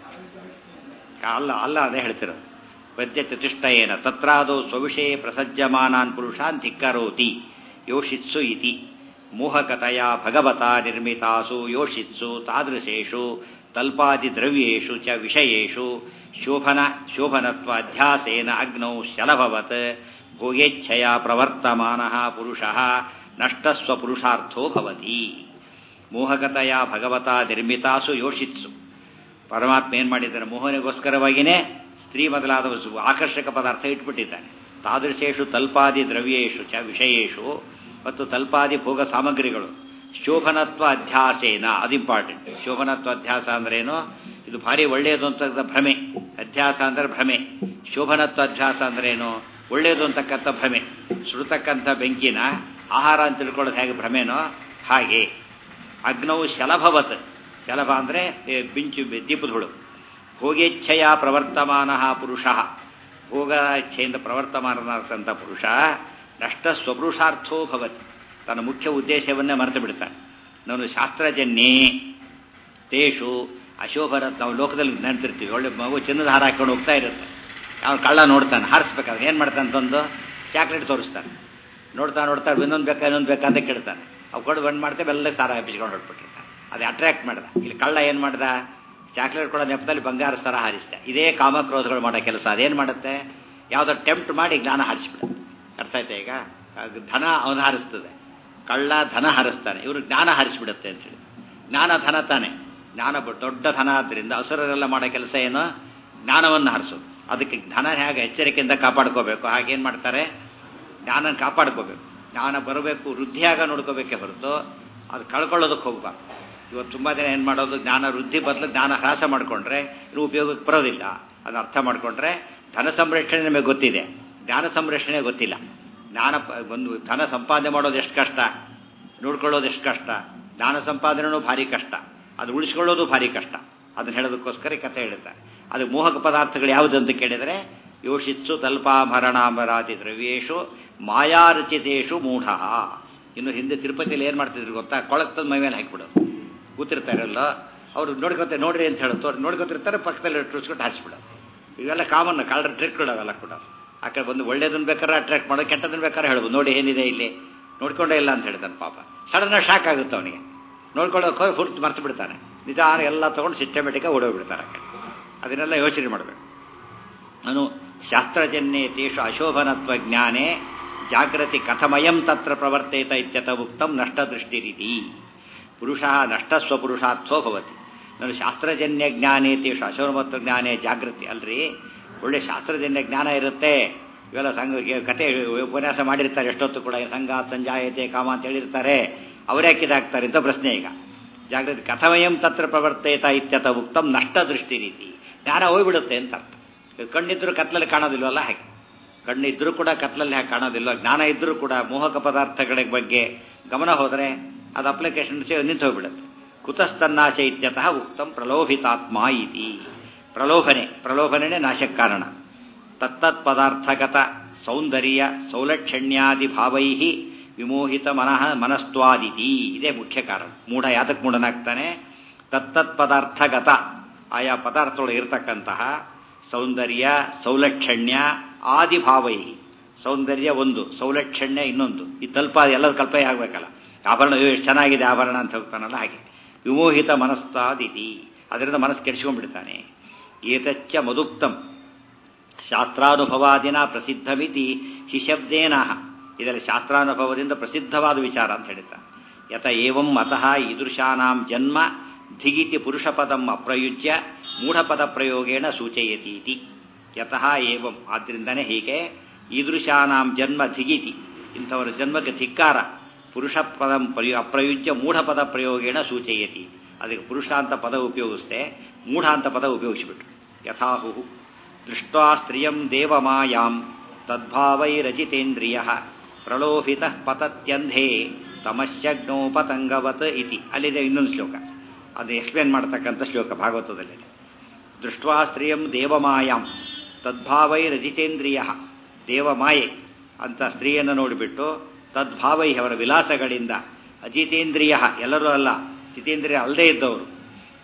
ಅಲ್ಲ ಅಲ್ಲ ಅದೇ ಹೇಳ್ತಿರೋದು ಪದ್ಯಚತುಷ್ಟ ಏನ ತತ್ರಾದೋ ಸ್ವವಿಷಯ ಪ್ರಸಜ್ಜಮಾನಾನ್ ಪುರುಷಾನ್ ಧಿಕ್ಕರೋತಿ ಯೋಷಿತ್ಸು ಇತಿ ಮೋಹಕತೆಯ ಭಗವತ ನಿರ್ಮಿತಾಸು ಯೋಷಿತ್ಸು ತಾದೃಶೇಷು ತಲ್ಪಾದಿದ್ರವ್ಯೇಷು ಚ ವಿಷಯೇಷು ಶೋಭನ ಶೋಭನತ್ವಾಧ್ಯಾಸೇನ ಅಗ್ನೌ ಶಲಭವತ್ ಭೋಗೇಚ್ಛಯ ಪ್ರವರ್ತಮಾನ ಪುರುಷ ನಷ್ಟಸ್ವಪುರುಷಾರ್ಥೋ ಭವತಿ ಮೋಹಕತೆಯ ಭಗವತ ನಿರ್ಮಿತಾಸು ಯೋಷಿತ್ಸು ಪರಮಾತ್ಮ ಏನು ಮಾಡಿದ್ದಾನೆ ಮೋಹನಿಗೋಸ್ಕರವಾಗಿಯೇ ಸ್ತ್ರೀ ಮೊದಲಾದ ವಸ್ತು- ಆಕರ್ಷಕ ಪದಾರ್ಥ ಇಟ್ಬಿಟ್ಟಿದ್ದಾನೆ ತಾದೃಶೇಷು ತಲ್ಪಾದಿ ದ್ರವ್ಯೇಷು ಚ ವಿಷಯೇಷು ಮತ್ತು ತಲ್ಪಾದಿ ಭೋಗ ಸಾಮಗ್ರಿಗಳು ಶೋಭನತ್ವ ಅಧ್ಯಾಸೇನ ಅದು ಇಂಪಾರ್ಟೆಂಟ್ ಶೋಭನತ್ವ ಅಧ್ಯಾಸ ಅಂದ್ರೇನು ಇದು ಭಾರಿ ಒಳ್ಳೆಯದು ಅಂತಕ್ಕಂಥ ಭ್ರಮೆ ಅಧ್ಯಾಸ ಅಂದ್ರೆ ಭ್ರಮೆ ಶೋಭನತ್ವ ಅಧ್ಯಾಸ ಅಂದ್ರೇನು ಒಳ್ಳೆಯದು ಅಂತಕ್ಕಂಥ ಭ್ರಮೆ ಸುಡತಕ್ಕಂಥ ಬೆಂಕಿನ ಆಹಾರ ಅಂತ ತಿಳ್ಕೊಳ್ಳೋದು ಹೇಗೆ ಭ್ರಮೆನೋ ಹಾಗೆ ಅಗ್ನವು ಶಲಭವತ್ ಶಲಭ ಅಂದರೆ ಬಿಂಚು ದೀಪದ ಹುಳು ಭೋಗೇಚ್ಛೆಯ ಪ್ರವರ್ತಮಾನ ಪುರುಷ ಭೋಗ ಇಚ್ಛೆಯಿಂದ ಪ್ರವರ್ತಮಾನನಾದಂಥ ಪುರುಷ ನಷ್ಟ ಸ್ವಪುರುಷಾರ್ಥೋ ಭವತಿ ತನ್ನ ಮುಖ್ಯ ಉದ್ದೇಶವನ್ನೇ ಮರೆತು ಬಿಡ್ತಾನೆ ನಾನು ಶಾಸ್ತ್ರಜನ್ಯೇ ತೇಷು ಅಶೋಭರ ನಾವು ಲೋಕದಲ್ಲಿ ನೆನ್ತಿರ್ತೀವಿ ಒಳ್ಳೆ ಮಗು ಚಿನ್ನದ ಹಾರ ಹಾಕೊಂಡು ಹೋಗ್ತಾ ಇರುತ್ತೆ ಅವನು ಕಳ್ಳ ನೋಡ್ತಾನೆ ಹಾರಿಸ್ಬೇಕಾದ್ರೆ ಏನು ಮಾಡ್ತಾನೆ ತಂದು ಚಾಕ್ಲೇಟ್ ತೋರಿಸ್ತಾನೆ ನೋಡ್ತಾ ನೋಡ್ತಾ ಇನ್ನೊಂದು ಬೇಕಾ ಇನ್ನೊಂದು ಬೇಕಾ ಅಂತ ಕೇಳ್ತಾನೆ ಅವು ಕೊಡು ಬಂದು ಮಾಡ್ತೇವೆ ಎಲ್ಲ ಸಾರ ಹಬ್ಬಿಸ್ಕೊಂಡು ಹೊರಟ್ಬಿಟ್ಟಿರ್ತಾನೆ ಅದು ಅಟ್ರಾಕ್ಟ್ ಮಾಡ್ದ ಇಲ್ಲಿ ಕಳ್ಳ ಏನು ಮಾಡ್ದ ಚಾಕ್ಲೇಟ್ ಕೊಡೋ ನೆಪದಲ್ಲಿ ಬಂಗಾರ ಸರ ಹಾರಿಸ್ದೆ ಇದೇ ಕಾಮಕ್ರೋಧಗಳು ಮಾಡೋ ಕೆಲಸ ಅದೇನು ಮಾಡುತ್ತೆ ಯಾವುದೋ ಟೆಂಪ್ಟ್ ಮಾಡಿ ಜ್ಞಾನ ಹಾರಿಸ್ಬಿಡುತ್ತೆ ಅರ್ಥ ಆಯ್ತಾ ಈಗ ಅದು ಧನ ಅವನು ಹಾರಿಸ್ತದೆ ಕಳ್ಳ ಧನ ಹಾರಿಸ್ತಾನೆ ಇವರು ಜ್ಞಾನ ಹಾರಿಸ್ಬಿಡುತ್ತೆ ಅಂತೇಳಿ ಜ್ಞಾನ ಧನ ತಾನೆ ಜ್ಞಾನ ಬ- ದೊಡ್ಡ ಧನ ಆದ್ದರಿಂದ ಅಸುರರೆಲ್ಲ ಮಾಡೋ ಕೆಲಸ ಏನು ಜ್ಞಾನವನ್ನು ಹಾರಿಸೋದು ಅದಕ್ಕೆ ಧನ ಹೇಗೆ ಎಚ್ಚರಿಕೆಯಿಂದ ಕಾಪಾಡ್ಕೋಬೇಕು ಹಾಗೇನು ಮಾಡ್ತಾರೆ ಜ್ಞಾನ ಕಾಪಾಡ್ಕೋಬೇಕು ಜ್ಞಾನ ಬರಬೇಕು ವೃದ್ಧಿಯಾಗ ನೋಡ್ಕೋಬೇಕೇ ಹೊರತು ಅದು ಕಳ್ಕೊಳ್ಳೋದಕ್ಕೆ ಹೋಗ್ಬಾರ್ದು ಇವತ್ತು ತುಂಬ ಜನ ಏನು ಮಾಡೋದು ಜ್ಞಾನ ವೃದ್ಧಿ ಬದಲು ಜ್ಞಾನ ಹ್ರಾಸ ಮಾಡಿಕೊಂಡ್ರೆ ಇದು ಉಪಯೋಗಕ್ಕೆ ಬರೋದಿಲ್ಲ ಅದನ್ನ ಅರ್ಥ ಮಾಡಿಕೊಂಡ್ರೆ ಧನ ಸಂರಕ್ಷಣೆ ನಮಗೆ ಗೊತ್ತಿದೆ ಜ್ಞಾನ ಸಂರಕ್ಷಣೆ ಗೊತ್ತಿಲ್ಲ ಜ್ಞಾನ ಪ- ಒಂದು ಧನ ಸಂಪಾದನೆ ಮಾಡೋದು ಎಷ್ಟು ಕಷ್ಟ ನೋಡ್ಕೊಳ್ಳೋದು ಎಷ್ಟು ಕಷ್ಟ ಜ್ಞಾನ ಸಂಪಾದನೆನೂ ಭಾರಿ ಕಷ್ಟ ಅದು ಉಳಿಸ್ಕೊಳ್ಳೋದು ಭಾರಿ ಕಷ್ಟ ಅದನ್ನ ಹೇಳೋದಕ್ಕೋಸ್ಕರ ಈ ಕಥೆ ಹೇಳ್ತಾರೆ ಅದು ಮೋಹಕ ಪದಾರ್ಥಗಳು ಯಾವುದು ಅಂತ ಕೇಳಿದರೆ ಯೋಷಿತ್ಸು ತಲ್ಪಾಭರಣಾಂಬರಾದಿ ದ್ರವ್ಯೇಶು ಮಾಯಾರಚಿತೇಶು ಮೂಢ ಇನ್ನು ಹಿಂದೆ ತಿರುಪತಿಯಲ್ಲಿ ಏನು ಮಾಡ್ತಿದ್ರು ಗೊತ್ತಾ ಕೊಳಕ್ತದ ಮೈ ಮೇಲೆ ಹಾಕಿಬಿಡೋದು ಕೂತಿರ್ತಾರಲ್ಲ ಅವರು ನೋಡ್ಕೊತಾರೆ ನೋಡ್ರಿ ಅಂತ ಹೇಳುತ್ತೋ ಅವ್ರು ನೋಡ್ಕೊತಿರ್ತಾರೆ ಪಕ್ಕದಲ್ಲಿ ಟುಸ್ಕೊಟ್ಟು ಹಾರಿಸ್ಬಿಡೋದು ಇವೆಲ್ಲ ಕಾಮನ್ ಕಳ್ಳರ ಟ್ರಿಕ್ಗಳು ಅವೆಲ್ಲ ಕೂಡ ಆ ಕಡೆ ಬಂದು ಒಳ್ಳೇದನ್ನ ಬೇಕಾದ್ರೆ ಅಟ್ರಾಕ್ಟ್ ಮಾಡೋದು ಕೆಟ್ಟದನ್ನ ಬೇಕಾದ್ರೆ ಹೇಳ್ಬೋದು ನೋಡಿ ಏನಿದೆ ಇಲ್ಲಿ ನೋಡ್ಕೊಂಡೇ ಇಲ್ಲ ಅಂತ ಹೇಳ್ತಾನೆ ಪಾಪ ಸಡನ್ ಶಾಕ್ ಆಗುತ್ತೆ ಅವನಿಗೆ ನೋಡ್ಕೊಳ್ಳೋಕೆ ಹೋಗಿ ಫುರ್ತು ಮರ್ತು ಬಿಡ್ತಾನೆ ನಿಧಾನ ಎಲ್ಲ ತೊಗೊಂಡು ಸಿಸ್ಟಮೆಟಿಕಾಗಿ ಓಡೋಗ್ಬಿಡ್ತಾರೆ ಆ ಕಡೆ ಅದನ್ನೆಲ್ಲ ಯೋಚನೆ ಮಾಡಬೇಕು ನಾನು ಶಾಸ್ತ್ರಜನ್ಯೇ ತೇಷು ಅಶೋಭನತ್ವ ಜ್ಞಾನೇ ಜಾಗೃತಿ ಕಥಮಯಂ ತತ್ರ ಪ್ರವರ್ತೇತ ಇತ್ಯತ ಉಕ್ತಂ ನಷ್ಟದೃಷ್ಟಿ ರೀತಿ ಪುರುಷ ನಷ್ಟಸ್ವಪುರುಷಾರ್ಥೋ ಭವತಿ ನಾನು ಶಾಸ್ತ್ರಜನ್ಯ ಜ್ಞಾನೇ ತೇಷು ಅಶೋಭನತ್ವ ಜ್ಞಾನೇ ಜಾಗೃತಿ ಅಲ್ರಿ ಒಳ್ಳೆ ಶಾಸ್ತ್ರಜನ್ಯ ಜ್ಞಾನ ಇರುತ್ತೆ ಇವೆಲ್ಲ ಸಂಘ ಕತೆ ಉಪನ್ಯಾಸ ಮಾಡಿರ್ತಾರೆ ಎಷ್ಟೊತ್ತು ಕೂಡ ಸಂಘ ಸಂಜಾಯತೆ ಕಾಮ ಅಂತ ಹೇಳಿರ್ತಾರೆ ಅವರೇ ಹಾಕಿದಾಗ್ತಾರೆ ಅಂತ ಪ್ರಶ್ನೆ ಈಗ ಜಾಗೃತಿ ಕಥಮಯಂ ತತ್ರ ಪ್ರವರ್ತೇತ ಇತ್ಯತ ಉಕ್ತಂ ನಷ್ಟ ದೃಷ್ಟಿ ರೀತಿ ಜ್ಞಾನ ಹೋಗ್ಬಿಡುತ್ತೆ ಅಂತ ಅರ್ಥ ಈಗ ಕಣ್ಣಿದ್ರು ಕತ್ಲಲ್ಲಿ ಕಾಣೋದಿಲ್ವಲ್ಲ ಹಾಗೆ ಕಣ್ಣಿದ್ರೂ ಕೂಡ ಕತ್ಲಲ್ಲಿ ಹಾಗೆ ಕಾಣೋದಿಲ್ಲ ಜ್ಞಾನ ಇದ್ರೂ ಕೂಡ ಮೋಹಕ ಪದಾರ್ಥಗಳ ಬಗ್ಗೆ ಗಮನ ಹೋದರೆ ಅದು ಅಪ್ಲಿಕೇಶನ್ ನಿಂತು ಹೋಗ್ಬಿಡುತ್ತೆ ಕುತಸ್ತನ್ನಾಶ ಇತ್ಯತಃ ಉಕ್ತಂ ಪ್ರಲೋಭಿತಾತ್ಮ ಇತಿ ಪ್ರಲೋಭನೆ ಪ್ರಲೋಭನೆ ನಾಶಕ್ಕೆ ಕಾರಣ ತತ್ತತ್ ಪದಾರ್ಥಗತ ಸೌಂದರ್ಯ ಸೌಲಕ್ಷಣ್ಯಾದಿ ಭಾವೈ ವಿಮೋಹಿತ ಮನಃ ಮನಸ್ತ್ವಾದಿತಿ ಇದೇ ಮುಖ್ಯ ಕಾರಣ ಮೂಢ ಯಾತಕ್ಕೆ ಮೂಢನಾಗ್ತಾನೆ ತತ್ತತ್ ಪದಾರ್ಥಗತ ಆಯಾ ಪದಾರ್ಥಗಳು ಇರತಕ್ಕಂತಹ ಸೌಂದರ್ಯ ಸೌಲಕ್ಷಣ್ಯ ಆದಿ ಭಾವೈ ಸೌಂದರ್ಯ ಒಂದು ಸೌಲಕ್ಷಣ್ಯ ಇನ್ನೊಂದು ಈ ತಲ್ಪ ಎಲ್ಲದ ಕಲ್ಪನೆ ಆಗಬೇಕಲ್ಲ ಆಭರಣ ಅಯ್ಯೋ, ಎಷ್ಟು ಚೆನ್ನಾಗಿದೆ ಆಭರಣ ಅಂತ ಹೋಗ್ತಾನಲ್ಲ ಹಾಗೆ ವಿಮೋಹಿತ ಮನಸ್ತಾದಿತಿ ಅದರಿಂದ ಮನಸ್ಸು ಕೆಡಿಸ್ಕೊಂಡ್ಬಿಡ್ತಾನೆ ಏತಚ್ಚ ಮದುಕ್ತಂ ಶಾಸ್ತ್ರಾನುಭವಾದಿನ ಪ್ರಸಿದ್ಧಮಿತಿ ಶಿಶಬ್ದೇನ ಇದರಲ್ಲಿ ಶಾಸ್ತ್ರಾನುಭವದಿಂದ ಪ್ರಸಿದ್ಧವಾದ ವಿಚಾರ ಅಂತ ಹೇಳ್ತಾರೆ ಯತ ಏವಂ ಅತಃ ಈದೃಶಾನಾಂ ಜನ್ಮ ಧಿಗಿತಿ ಪುರುಷಪದಂ ಅಪ್ರಯುಜ್ಯ ಮೂಢಪದ ಪ್ರಯೋಗೇಣ ಸೂಚಯತೀತಿ ಯತಃ ಏವಂ ಆದ್ದರಿಂದನೇ ಹೀಗೆ ಈದೃಶಾನಾಂ ಜನ್ಮ ಧಿಗಿತಿ ಇಂಥವರ ಜನ್ಮಕ್ಕೆ ಧಿಕ್ಕಾರ ಪುರುಷ ಪದ ಅಪ್ರಯುಜ್ಯ ಮೂಢಪದ ಪ್ರಯೋಗೇಣ ಸೂಚಯತಿ ಅದಕ್ಕೆ ಪುರುಷ ಅಂತ ಪದ ಉಪಯೋಗಿಸ್ದೆ ಮೂಢ ಅಂತ ಪದ ಉಪಯೋಗಿಸಿಬಿಟ್ರು ಯಥಾಹು ದೃಷ್ಟ್ವಾ ಸ್ತ್ರಿಯಂ ದೇವಮಾಯಾಂ ತದ್ಭಾವೈರಜಿತೇಂದ್ರಿಯ ಪ್ರಲೋಭಿತ ಪತತ್ಯಂಧೇ ತಮಶ್ಯಗ್ನೋಪತಂಗವತ್ ಇತಿ ಅಲ್ಲಿದೆ ಇನ್ನೊಂದು ಶ್ಲೋಕ ಅದು ಎಕ್ಸ್ಪ್ಲೇನ್ ಮಾಡ್ತಕ್ಕಂಥ ಶ್ಲೋಕ ಭಾಗವತದಲ್ಲಿ ದೃಷ್ಟ್ವಾ ಸ್ತ್ರಿಯಂ ದೇವಮಾಯಾಂ ತದ್ಭಾವೈರಜಿತೇಂದ್ರಿಯ ದೇವಮಾಯೆ ಅಂತ ಸ್ತ್ರೀಯನ್ನು ನೋಡಿಬಿಟ್ಟು ತದ್ಭಾವೈ ಅವರ ವಿಲಾಸಗಳಿಂದ ಅಜಿತೇಂದ್ರಿಯ ಎಲ್ಲರೂ ಅಲ್ಲ ಜಿತೇಂದ್ರಿಯ ಅಲ್ಲದೇ ಇದ್ದವರು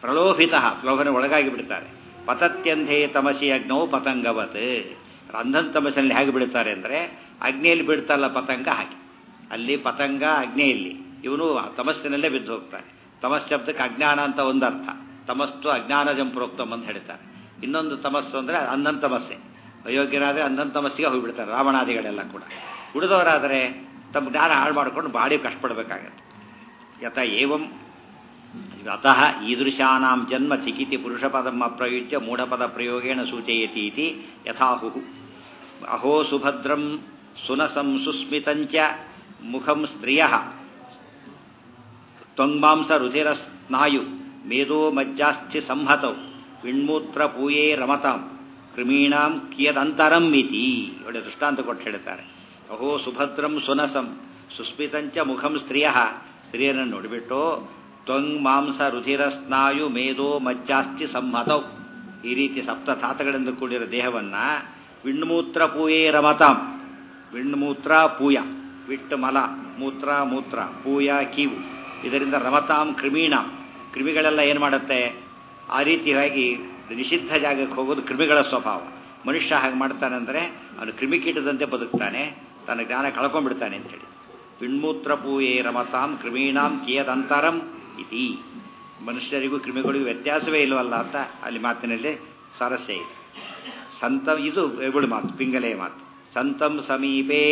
ಪ್ರಲೋಭಿತ ಪ್ರಲೋಭನೆ ಒಳಗಾಗಿ ಬಿಡ್ತಾರೆ ಪತತ್ಯಂಧೇ ತಮಸಿ ಅಗ್ನೋ ಪತಂಗವತ್ ಅಂಧನ್ ತಮಸಲ್ಲಿ ಹೇಗೆ ಬಿಡ್ತಾರೆ ಅಂದರೆ ಅಗ್ನಿಯಲ್ಲಿ ಬಿಡ್ತಲ್ಲ ಪತಂಗ ಹಾಗೆ ಅಲ್ಲಿ ಪತಂಗ ಅಗ್ನಿಯಲ್ಲಿ ಇವನು ತಮಸ್ಸಿನಲ್ಲೇ ಬಿದ್ದು ಹೋಗ್ತಾನೆ ತಮಸ್ ಶಬ್ದಕ್ಕೆ ಅಜ್ಞಾನ ಅಂತ ಒಂದು ಅರ್ಥ ತಮಸ್ತು ಅಜ್ಞಾನ ಜಂಪ್ರೋಕ್ತಮ್ ಅಂತ ಹೇಳ್ತಾರೆ ಇನ್ನೊಂದು ತಮಸ್ಸು ಅಂದರೆ ಅಂಧನ್ ತಮಸ್ಸೆ ಅಯೋಗ್ಯರಾದರೆ ಅಂಧನ್ ತಮಸ್ಸಿಗೆ ಹೋಗಿಬಿಡ್ತಾರೆ ರಾವಣಾದಿಗಳೆಲ್ಲ ಕೂಡ ಉಳಿದವರಾದರೆ ತಮ್ಮ ಜ್ಞಾನ ಹಾಳು ಮಾಡಿಕೊಂಡು ಬಾಡಿ ಕಷ್ಟಪಡಬೇಕಾಗತ್ತೆ ಯಥ ಏವಂ ಅತಃ ಈದೃಶಾನಾಂ ಜನ್ಮ ಚಿಕಿತಿ ಪುರುಷಪದಂ ಅಪ್ರಯುಜ್ಯ ಮೂಢಪದ ಪ್ರಯೋಗೇಣ ಸೂಚಯತಿ ಇತಿ ಯಥಾಹು ಅಹೋ ಸುಭದ್ರಂ ಸುನಸಂ ಸುಸ್ಮಿತಂಚ ಮುಖಂ ಸ್ತ್ರಿಯ ತ್ವಂಗ್ಮಾಂಸ ರುಧಿರ ಸ್ನಾಯು ಮೇಧೋ ಮಜ್ಜಾಸ್ಥಿ ಸಂಹತೌ ವಿಣ್ಮೂತ್ರ ಪೂಯೇ ರಮತಾಂ ಕ್ರಿಮೀಣಾಂ ಕಿಯದಂತರಂ ಇತಿ ಒಳ್ಳೆ ದೃಷ್ಟಾಂತ ಕೊಟ್ಟು ಹೇಳ್ತಾರೆ ಅಹೋ ಸುಭದ್ರಂ ಸುನಸಂ ಸುಸ್ಮಿತಂಚ ಮುಖಂ ಸ್ತ್ರೀಯ ಸ್ತ್ರೀಯರನ್ನು ನೋಡಿಬಿಟ್ಟು ತ್ವಂಗ್ ಮಾಂಸ ರುಧಿರ ಸ್ನಾಯು ಮೇಧೋ ಮಜ್ಜಾಸ್ತಿ ಸಂಹತೌ ಈ ರೀತಿ ಸಪ್ತ ತಾತಗಳಿಂದ ಕೂಡಿರೋ ದೇಹವನ್ನ ವಿಣ್ಮೂತ್ರ ಪೂಯೇ ರಮತಾಂ ವಿಣ್ಮೂತ್ರ ಪೂಯ ವಿಟ್ಟು ಮಲ ಮೂತ್ರ ಮೂತ್ರ ಪೂಯ ಕೀವು ಇದರಿಂದ ರಮತಾಂ ಕ್ರಿಮೀಣಾಂ ಕ್ರಿಮಿಗಳೆಲ್ಲ ಏನು ಮಾಡುತ್ತೆ ಆ ರೀತಿಯಾಗಿ ನಿಷಿದ್ಧ ಜಾಗಕ್ಕೆ ಹೋಗೋದು ಕ್ರಿಮಿಗಳ ಸ್ವಭಾವ ಮನುಷ್ಯ ಹಾಗೆ ಮಾಡ್ತಾನೆ ಅಂದರೆ ಅವನು ಕ್ರಿಮಿಕೀಟದಂತೆ ಬದುಕ್ತಾನೆ ತನ್ನ ಜ್ಞಾನ ಕಳ್ಕೊಂಡ್ಬಿಡ್ತಾನೆ ಅಂತೇಳಿ ವಿಣ್ಮೂತ್ರ ಪೂಯೇ ರಮತಾಂ ಕ್ರಿಮೀಣಾಂ ಕಿಯದಂತರಂ ಇತಿ ಮನುಷ್ಯರಿಗೂ ಕ್ರಿಮಿಗಳಿಗೂ ವ್ಯತ್ಯಾಸವೇ ಇಲ್ಲವಲ್ಲ ಅಂತ ಅಲ್ಲಿ ಮಾತಿನಲ್ಲಿ ಸ್ವಾರಸ್ಯ ಇದೆ ಸಂತ ಇದು ಎಗುಳು ಮಾತು ಪಿಂಗಲೆಯ ಮಾತು ಸಂತಂ ಸಮೀಪೇ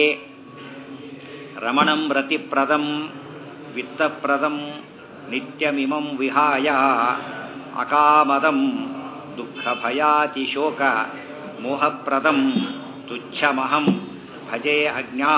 ರಮಣಂ ರತಿಪ್ರದಂ ವಿತ್ತಪ್ರದಂ ನಿತ್ಯಮಿಮಂ ವಿಹಾಯ ಅಕಾಮದಂ ದುಃಖ ಭಯಾತಿಶೋಕ ಮೋಹಪ್ರದಂ ತುಚ್ಛಮಹಂ ಭಜೆ ಅಜ್ಞಾ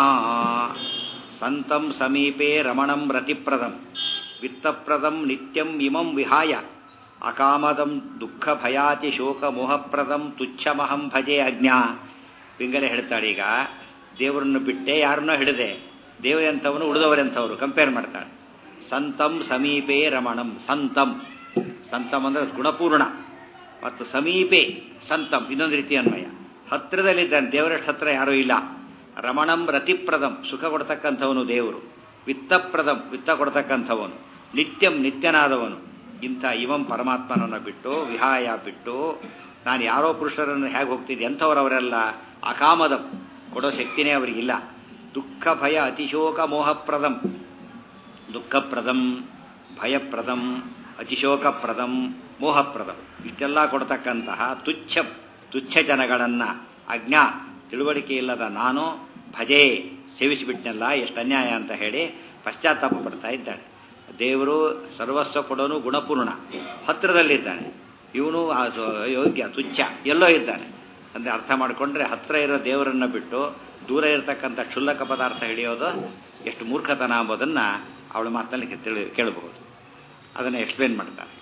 ಸಂತಂ ಸಮೀಪೆ ರಮಣಂ ರತಿಪ್ರದಂ ವಿತ್ತಪ್ರದಂ ನಿತ್ಯಂ ಇಮಂ ವಿಹಾಯ ಅಕಾಮದಂ ದುಃಖ ಭಯಾತಿ ಶೋಕ ಮೋಹಪ್ರದಂ ತುಚ್ಛಮಹಂ ಭಜೆ ಅಜ್ಞಾ ಪಿಂಗಲೆ ಹೇಳ್ತಾಳೆ ಈಗ ದೇವರನ್ನು ಬಿಟ್ಟೆ ಯಾರನ್ನೋ ಹಿಡಿದೆ ದೇವರೆಂಥವನು ಉಳಿದವರೆಂಥವರು ಕಂಪೇರ್ ಮಾಡ್ತಾಳೆ ಸಂತಂ ಸಮೀಪೆ ರಮಣಂ ಸಂತಂ ಸಂತಂ ಅಂದರೆ ಗುಣಪೂರ್ಣ ಮತ್ತು ಸಮೀಪೆ ಸಂತಂ ಇನ್ನೊಂದು ರೀತಿ ಅನ್ವಯ ಹತ್ತಿರದಲ್ಲಿದ್ದಾನೆ ದೇವರಷ್ಟು ಹತ್ರ ಯಾರೂ ಇಲ್ಲ ರಮಣಂ ರತಿಪ್ರದಂ ಸುಖ ಕೊಡ್ತಕ್ಕಂಥವನು ದೇವರು ವಿತ್ತಪ್ರದಂ ವಿತ್ತ ಕೊಡ್ತಕ್ಕಂಥವನು ನಿತ್ಯಂ ನಿತ್ಯನಾದವನು ಇಂಥ ಇವಂ ಪರಮಾತ್ಮನನ್ನು ಬಿಟ್ಟು ವಿಹಾಯ ಬಿಟ್ಟು ನಾನು ಯಾರೋ ಪುರುಷರನ್ನು ಹೇಗೆ ಹೋಗ್ತಿದ್ದೆ ಎಂಥವರವರೆಲ್ಲ ಅಕಾಮದಂ ಕೊಡೋ ಶಕ್ತಿನೇ ಅವರಿಗಿಲ್ಲ ದುಃಖ ಭಯ ಅತಿಶೋಕ ಮೋಹಪ್ರದಂ ದುಃಖಪ್ರದಂ ಭಯಪ್ರದಂ ಅತಿಶೋಕಪ್ರದಂ ಮೋಹಪ್ರದಂ ಇಷ್ಟೆಲ್ಲ ಕೊಡ್ತಕ್ಕಂತಹ ತುಚ್ಛ ತುಚ್ಛ ಜನಗಳನ್ನು ಅಜ್ಞಾ ತಿಳುವಳಿಕೆ ಇಲ್ಲದ ನಾನು ಭಜೆ ಸೇವಿಸಿಬಿಟ್ನಲ್ಲ ಎಷ್ಟು ಅನ್ಯಾಯ ಅಂತ ಹೇಳಿ ಪಶ್ಚಾತ್ತಾಪ ಪಡ್ತಾ ಇದ್ದಾಳೆ ದೇವರು ಸರ್ವಸ್ವ ಕೊಡೋನು ಗುಣಪೂರ್ಣ ಹತ್ತಿರದಲ್ಲಿದ್ದಾನೆ ಇವನು ಯೋಗ್ಯ ತುಚ್ಛ ಎಲ್ಲೋ ಇದ್ದಾನೆ ಅಂದರೆ ಅರ್ಥ ಮಾಡಿಕೊಂಡ್ರೆ ಹತ್ತಿರ ಇರೋ ದೇವರನ್ನು ಬಿಟ್ಟು ದೂರ ಇರತಕ್ಕಂಥ ಕ್ಷುಲ್ಲಕ ಪದಾರ್ಥ ಹಿಡಿಯೋದು ಎಷ್ಟು ಮೂರ್ಖತನ ಎಂಬುದನ್ನು ಅವಳ ಮಾತಲ್ಲಿ ತಿಳಿ ಕೇಳಬಹುದು ಅದನ್ನು ಎಕ್ಸ್ಪ್ಲೇನ್ ಮಾಡ್ತಾರೆ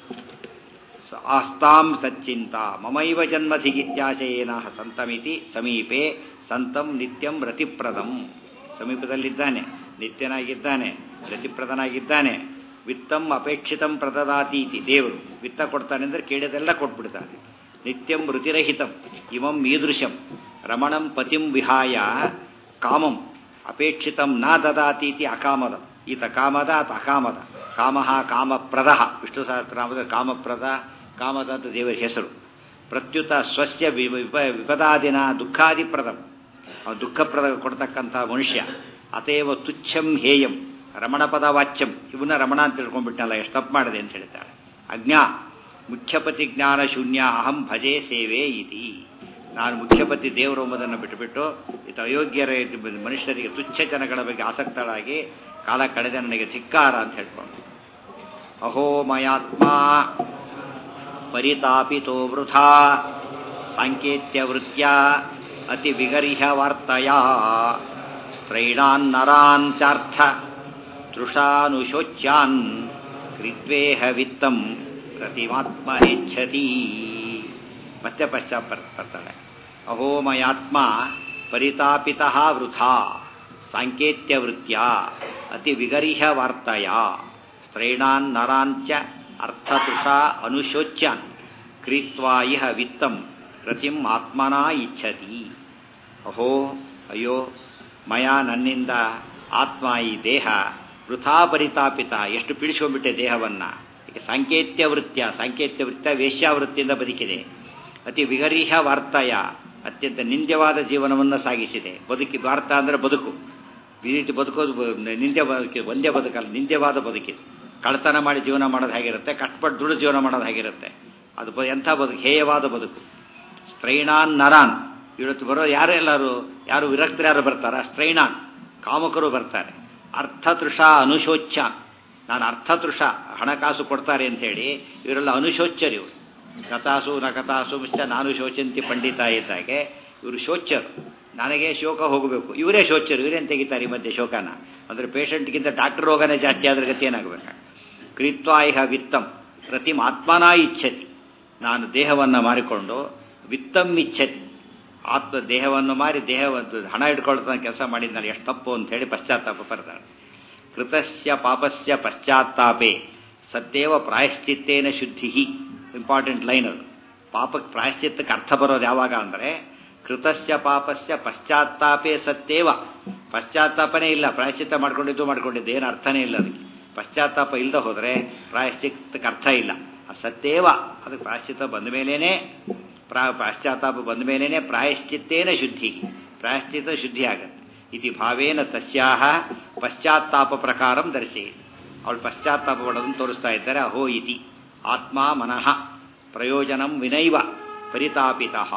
ಆಸ್ತಾಂ ತಚ್ಚಿಂತ ಮಮೈವ ಜನ್ಮಧಿಗಿತ್ಯಾಶಯೇನ ಸಂತಮಿತಿ ಸಮೀಪೆ ಸಂತಂ ನಿತ್ಯಂ ರತಿಪ್ರದಂ ಸಮೀಪದಲ್ಲಿದ್ದಾನೆ ನಿತ್ಯನಾಗಿದ್ದಾನೆ ರತಿಪ್ರದನಾಗಿದ್ದಾನೆ ವಿತ್ತಂ ಅಪೇಕ್ಷಿತಂ ಪ್ರದದಾತೀತಿ ದೇವರು ವಿತ್ತ ಕೊಡ್ತಾನೆ ಅಂದರೆ ಕೇಳಿದೆಲ್ಲ ಕೊಟ್ಬಿಡ್ತಾನೆ ನಿತ್ಯಂ ರುತಿರಹಿತಂ ಇಮಂ ಈದೃಶಂ ರಮಣಂ ಪತಿಂ ವಿಹಾಯ ಕಾಮಂ ಅಪೇಕ್ಷಿತಂ ನ ದದಾತೀತಿ ಅಕಾಮದ ಈತ ಕಾಮದ ಆತ ಅಕಾಮದ ಕಾಮಃ ಕಾಮಪ್ರದ ವಿಷ್ಣು ಸಹಸ್ರನಾಮದ ಕಾಮಪ್ರದ ಕಾಮದ ಅಂತ ದೇವರ ಹೆಸರು ಪ್ರತ್ಯುತ ಸ್ವಸ್ಯ ವಿಪದಾದಿನ ದುಃಖಾದಿಪ್ರದಂ ಅವನು ದುಃಖಪ್ರದ ಕೊಡ್ತಕ್ಕಂಥ ಮನುಷ್ಯ ಅತೇವ ತುಚ್ಛಂ ಹೇಯಂ ರಮಣಪದ ವಾಚ್ಯಂ ಇವನ್ನ ರಮಣ ಅಂತ ತಿಳ್ಕೊಂಡ್ಬಿಟ್ಟನಲ್ಲ ಎಷ್ಟು ತಪ್ಪು ಮಾಡಿದೆ ಅಂತ ಹೇಳ್ತಾಳೆ ಅಜ್ಞಾ ಮುಖ್ಯಪತಿ ಜ್ಞಾನ ಶೂನ್ಯ ಅಹಂ ಭಜೆ ಸೇವೆ ಇತಿ ನಾನು ಮುಖ್ಯಪತಿ ದೇವರು ಎಂಬುದನ್ನು ಬಿಟ್ಟುಬಿಟ್ಟು ಇದು ಅಯೋಗ್ಯರ ಮನುಷ್ಯರಿಗೆ ತುಚ್ಛ ಜನಗಳ ಬಗ್ಗೆ ಆಸಕ್ತಳಾಗಿ ಕಾಲ ಕಳೆದ ನನಗೆ ಧಿಕ್ಕಾರ ಅಂತ ಹೇಳ್ಕೊಂಡು ಅಹೋ ಮಯಾತ್ಮ ಪರಿತಾಪಿತೋ ವೃಥಾ ಸಾಂಕೇತ್ಯ ವೃತ್ಯ ಅತಿ ವಿಗರ್ಹ್ಯ ವಾರ್ತಯ ಸ್ತ್ರೈಣಾನ್ನರಾನ್ ಚಾರ್ಥ ತೃಷಾನುಶೋಚ್ಯಾನ್ ಕೃದ್ವೇಹ ವಿತ್ತಂ ಪ್ರತಿಮಾತ್ಮನೇಚ್ಛತಿ ಮತ್ತೆ ಪಶ್ಚಾತ್ ಬರ್ತಾಳೆ ಅಹೋ ಮಯಾತ್ಮ ಪರಿತಾಪಿತ ವೃಥಾ ಸಾಂಕೇತ್ಯ ವೃತ್ಯ ಅತಿ ವಿಗರ್ಹ್ಯ ವಾರ್ತಯ ಸ್ತ್ರೈಣಾನ್ ನರಾಂಚ ಅರ್ಥತೃಷಾ ಅನುಶೋಚ್ಯಾನ್ ಕ್ರೀತ್ವಾ ಇಹ ವಿತ್ತಂ ಪ್ರತಿಂ ಆತ್ಮನಾ ಇಚ್ಛತಿ ಅಹೋ ಅಯ್ಯೋ ಮಯ ನನ್ನಿಂದ ಆತ್ಮ ಈ ದೇಹ ವೃಥಾ ಪರಿತಾಪಿತ ಎಷ್ಟು ಪೀಡಿಸ್ಕೊಂಡ್ಬಿಟ್ಟೆ ದೇಹವನ್ನು ಈಗ ಸಾಂಕೇತ್ಯ ವೃತ್ಯ ಸಾಂಕೇತ್ಯ ವೃತ್ಯ ವೇಶ್ಯಾವೃತ್ತಿಯಿಂದ ಬದುಕಿದೆ ಅತಿ ವಿಗರೀಹ ವಾರ್ತೆಯ ಅತ್ಯಂತ ನಿಂದ್ಯವಾದ ಜೀವನವನ್ನು ಸಾಗಿಸಿದೆ ಬದುಕಿ ವಾರ್ತ ಅಂದರೆ ಬದುಕು ಈ ರೀತಿ ಬದುಕೋದು ಬ- ನಿಂದ್ಯ ಬದುಕಿ ಒಂದೇ ಬದುಕಲ್ಲ ನಿಂದ್ಯವಾದ ಬದುಕಿದೆ ಕಳ್ತನ ಮಾಡಿ ಜೀವನ ಮಾಡೋದು ಹೇಗಿರುತ್ತೆ ಕಷ್ಟಪಟ್ಟು ದುಡ್ಡು ಜೀವನ ಮಾಡೋದು ಹೇಗಿರುತ್ತೆ ಅದು ಬ- ಎಂಥ ಬದುಕು ಹೇಯವಾದ ಬದುಕು ಸ್ತ್ರೈಣಾನ್ ನರಾನ್ ಇವತ್ತು ಬರೋ ಯಾರೆಲ್ಲರೂ ಯಾರು ವಿರಕ್ತರು ಯಾರು ಬರ್ತಾರ ಸ್ತ್ರೈಣಾನ್ ಕಾಮಕರು ಬರ್ತಾರೆ ಅರ್ಥತೃಷ ಅನುಶೋಚ್ಯ ನಾನು ಅರ್ಥತೃಷ ಹಣಕಾಸು ಕೊಡ್ತಾರೆ ಅಂತೇಳಿ ಇವರೆಲ್ಲ ಅನುಶೋಚ್ಯರು ಇವರು ಕಥಾಸು ನ ಕಥಾಸು ಮಿಶ್ಚ ನಾನು ಶೋಚಂತಿ ಪಂಡಿತ ಇದ್ದಾಗೆ ಇವರು ಶೋಚ್ಯರು ನನಗೆ ಶೋಕ ಹೋಗಬೇಕು ಇವರೇ ಶೋಚ್ಯರು ಇವರೇನು ತೆಗಿತಾರೆ ಈ ಮಧ್ಯೆ ಶೋಕನ ಅಂದರೆ ಪೇಷಂಟ್ಗಿಂತ ಡಾಕ್ಟರ್ ರೋಗನೇ ಜಾಸ್ತಿ ಆದ್ರೆ ಗತಿ ಏನಾಗಬೇಕು ಕ್ರೀತ್ವಾ ಇಹ ವಿತ್ತಂ ಪ್ರತಿಮ್ ಆತ್ಮನ ಇಚ್ಛತಿ ನಾನು ದೇಹವನ್ನು ಮಾರಿಕೊಂಡು ವಿತ್ತಂ ಇಚ್ಛತಿ ಆತ್ಮ ದೇಹವನ್ನು ಮಾರಿ ದೇಹವನ್ನು ಹಣ ಇಟ್ಕೊಳ್ತಾನೆ ಕೆಲಸ ಮಾಡಿದ್ನಲ್ಲಿ ಎಷ್ಟು ತಪ್ಪು ಅಂತ ಹೇಳಿ ಪಶ್ಚಾತ್ತಾಪ ಬರ್ತಾಳೆ ಕೃತಸ್ಯ ಪಾಪಸ್ಯ ಪಶ್ಚಾತ್ತಾಪೆ ಸತ್ಯವ ಪ್ರಾಯಶ್ಚಿತ್ತೇನ ಶುದ್ಧಿ ಇಂಪಾರ್ಟೆಂಟ್ ಲೈನ್ ಅದು ಪಾಪಕ್ಕೆ ಪ್ರಾಯಶ್ಚಿತ್ತಕ್ಕೆ ಅರ್ಥ ಬರೋದು ಯಾವಾಗ ಅಂದರೆ ಕೃತಸ್ಯ ಪಾಪಸ್ಯ ಪಶ್ಚಾತ್ತಾಪೇ ಸತ್ಯೇವ ಪಶ್ಚಾತ್ತಾಪನೇ ಇಲ್ಲ ಪ್ರಾಯಶ್ಚಿತ್ತ ಮಾಡ್ಕೊಂಡಿದ್ದು ಮಾಡ್ಕೊಂಡಿದ್ದು ಏನು ಅರ್ಥನೇ ಇಲ್ಲ ಅದಕ್ಕೆ ಪಶ್ಚಾತ್ತಾಪ ಇಲ್ಲದೆ ಹೋದರೆ ಪ್ರಾಯಶ್ಚಿತ್ತಕ್ಕೆ ಅರ್ಥ ಇಲ್ಲ ಆ ಸತ್ಯೇವ ಅದಕ್ಕೆ ಪ್ರಾಯಶ್ಚಿತ್ತ ಬಂದ ಮೇಲೇನೆ ಪ್ರಾ ಪಾಶ್ಚಾತ್ತಾಪ ಬಂದ ಮೇಲೇನೆ ಪ್ರಾಯಶ್ಚಿತ್ತೇನ ಶುದ್ಧಿ ಪ್ರಾಯಶ್ಚಿತ್ತ ಶುದ್ಧಿ ಆಗತ್ತೆ ಇತಿ ಭಾವೇನ ತಸ್ಯಾಹ ಪಶ್ಚಾತ್ತಾಪ ಪ್ರಕಾರಂ ದರ್ಶೆಯಿದೆ ಅವಳು ಪಶ್ಚಾತ್ತಾಪ ಪಡೋದನ್ನು ತೋರಿಸ್ತಾ ಇದ್ದಾರೆ ಅಹೋ ಇತಿ ಆತ್ಮ ಮನಃ ಪ್ರಯೋಜನಂ ವಿನೈವ ಪರಿತಾಪಿತಃ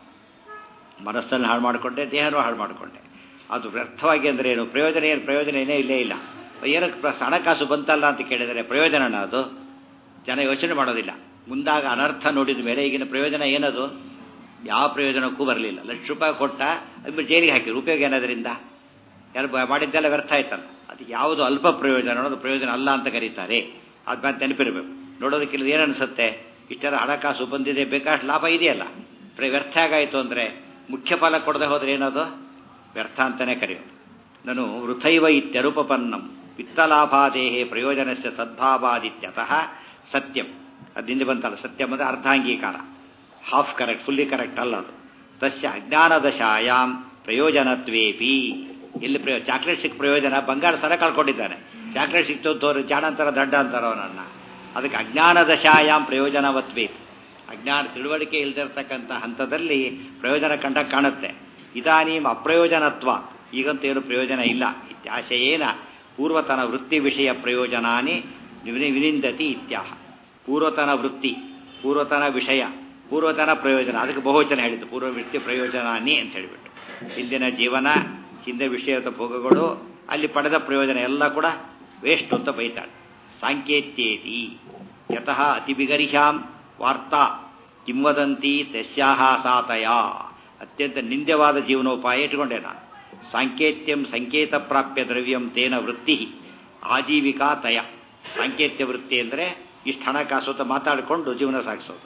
ಮನಸ್ಸನ್ನು ಹಾಳು ಮಾಡಿಕೊಂಡೆ ದೇಹನೂ ಹಾಳು ಮಾಡಿಕೊಂಡೆ ಅದು ವ್ಯರ್ಥವಾಗಿ ಅಂದರೆ ಏನು ಪ್ರಯೋಜನ ಏನು ಪ್ರಯೋಜನ ಏನೇ ಇಲ್ಲೇ ಇಲ್ಲ ಏನಕ್ಕೆ ಪ್ರ- ಹಣಕಾಸು ಬಂತಲ್ಲ ಅಂತ ಕೇಳಿದರೆ ಪ್ರಯೋಜನನ ಅದು ಜನ ಯೋಚನೆ ಮಾಡೋದಿಲ್ಲ ಮುಂದಾಗ ಅನರ್ಥ ನೋಡಿದ ಮೇಲೆ ಈಗಿನ ಪ್ರಯೋಜನ ಏನದು ಯಾವ ಪ್ರಯೋಜನಕ್ಕೂ ಬರಲಿಲ್ಲ ಲಕ್ಷ ರೂಪಾಯಿ ಕೊಟ್ಟ ಅದು ಜೈಲಿಗೆ ಹಾಕಿದ್ರು ಉಪಯೋಗ ಏನದರಿಂದ ಯಾರು ಬ- ಮಾಡಿದ್ದೆಲ್ಲ ವ್ಯರ್ಥ ಆಯ್ತಲ್ಲ ಅದು ಯಾವುದು ಅಲ್ಪ ಪ್ರಯೋಜನ ಅನ್ನೋದು ಪ್ರಯೋಜನ ಅಲ್ಲ ಅಂತ ಕರೀತಾರೆ ಅದು ಮತ್ತೆ ನೆನಪಿರಬೇಕು ನೋಡೋದಕ್ಕಿಲ್ಲ ಏನು ಅನಿಸುತ್ತೆ ಇಷ್ಟೆಲ್ಲ ಹಣಕಾಸು ಬಂದಿದೆ ಬೇಕಾಷ್ಟು ಲಾಭ ಇದೆಯಲ್ಲ ಪ್ರ- ವ್ಯರ್ಥ ಆಗಾಯಿತು ಅಂದರೆ ಮುಖ್ಯ ಫಲ ಕೊಡದೆ ಹೋದ್ರೆ ಏನದು ವ್ಯರ್ಥ ಅಂತಲೇ ಕರೆಯೋದು ನಾನು ವೃಥೈವ ಇತ್ಯರುಪಪನ್ನಂ ವಿತ್ತಲಾಭಾದೇಹೇ ಪ್ರಯೋಜನಸ್ಯ ಸದ್ಭಾವಾದಿತ್ಯತಃ ಸತ್ಯಂ ಅದಿಂದ ಬಂತಲ್ಲ ಸತ್ಯಂ ಅಂದರೆ ಅರ್ಧಾಂಗೀಕಾರ ಹಾಫ್ ಕರೆಕ್ಟ್ ಫುಲ್ಲಿ ಕರೆಕ್ಟ್ ಅಲ್ಲ ಅದು ತಸ್ಯ ಅಜ್ಞಾನದಶಾಯಾಮ್ ಪ್ರಯೋಜನತ್ವೇಪಿ ಎಲ್ಲಿ ಪ್ರಯೋ ಚಾಕ್ಲೇಟ್ ಸಿಕ್ಕ ಪ್ರಯೋಜನ ಬಂಗಾರ ಸರ ಕಳ್ಕೊಂಡಿದ್ದಾನೆ ಚಾಕ್ಲೇಟ್ ಸಿಕ್ತು ತೋರು ಜಾಣ ಅಂತಾರ ದಡ್ಡ ಅಂತಾರ ಅವನನ್ನ ಅದಕ್ಕೆ ಅಜ್ಞಾನದಶಾಯಾಮ್ ಪ್ರಯೋಜನವತ್ವೇಪಿ ಅಜ್ಞಾನ ತಿಳುವಳಿಕೆ ಇಲ್ದಿರ್ತಕ್ಕಂಥ ಹಂತದಲ್ಲಿ ಪ್ರಯೋಜನ ಕಂಡ ಕಾಣುತ್ತೆ ಇದಾನೀಂ ಅಪ್ರಯೋಜನತ್ವ ಈಗಂತೂ ಏನು ಪ್ರಯೋಜನ ಇಲ್ಲ ಇತ್ಯಾಶಯೇನ ಪೂರ್ವತನ ವೃತ್ತಿ ವಿಷಯ ಪ್ರಯೋಜನಾನಿ ವಿನಿ- ವಿನಿಂದತಿ ಇತ್ಯಾಹ ಪೂರ್ವತನ ವೃತ್ತಿ ಪೂರ್ವತನ ವಿಷಯ ಪೂರ್ವತನ ಪ್ರಯೋಜನ ಅದಕ್ಕೆ ಬಹುವಚನ ಹೇಳಿದ್ದು ಪೂರ್ವ ವೃತ್ತಿ ಪ್ರಯೋಜನಾನಿ ಅಂತ ಹೇಳಿಬಿಟ್ಟು ಹಿಂದಿನ ಜೀವನ ಹಿಂದೆ ವಿಷಯದ ಭೋಗಗಳು ಅಲ್ಲಿ ಪಡೆದ ಪ್ರಯೋಜನ ಎಲ್ಲ ಕೂಡ ವೇಸ್ಟ್ ಅಂತ ಬೈತಾಳೆ ಸಾಂಕೇತ್ಯೇತಿ ಯತಃ ಅತಿಬಿಗರಿಹ್ಯಾಂ ವಾರ್ತಾ ಕಿಂವದಂತಿ ತಸ್ಯಾಹ ಸಾತಯ ಅತ್ಯಂತ ನಿಂದ್ಯವಾದ ಜೀವನೋಪಾಯ ಇಟ್ಕೊಂಡೆ ನಾನು ಸಾಂಕೇತ್ಯಂ ಸಂಕೇತ ಪ್ರಾಪ್ಯ ದ್ರವ್ಯಂ ತೇನ ವೃತ್ತಿ ಆಜೀವಿಕಾ ತಯ ಸಾಂಕೇತ್ಯ ವೃತ್ತಿ ಅಂದರೆ ಇಷ್ಟು ಹಣಕಾಸು ಅಂತ ಮಾತಾಡಿಕೊಂಡು ಜೀವನ ಸಾಗಿಸೋದು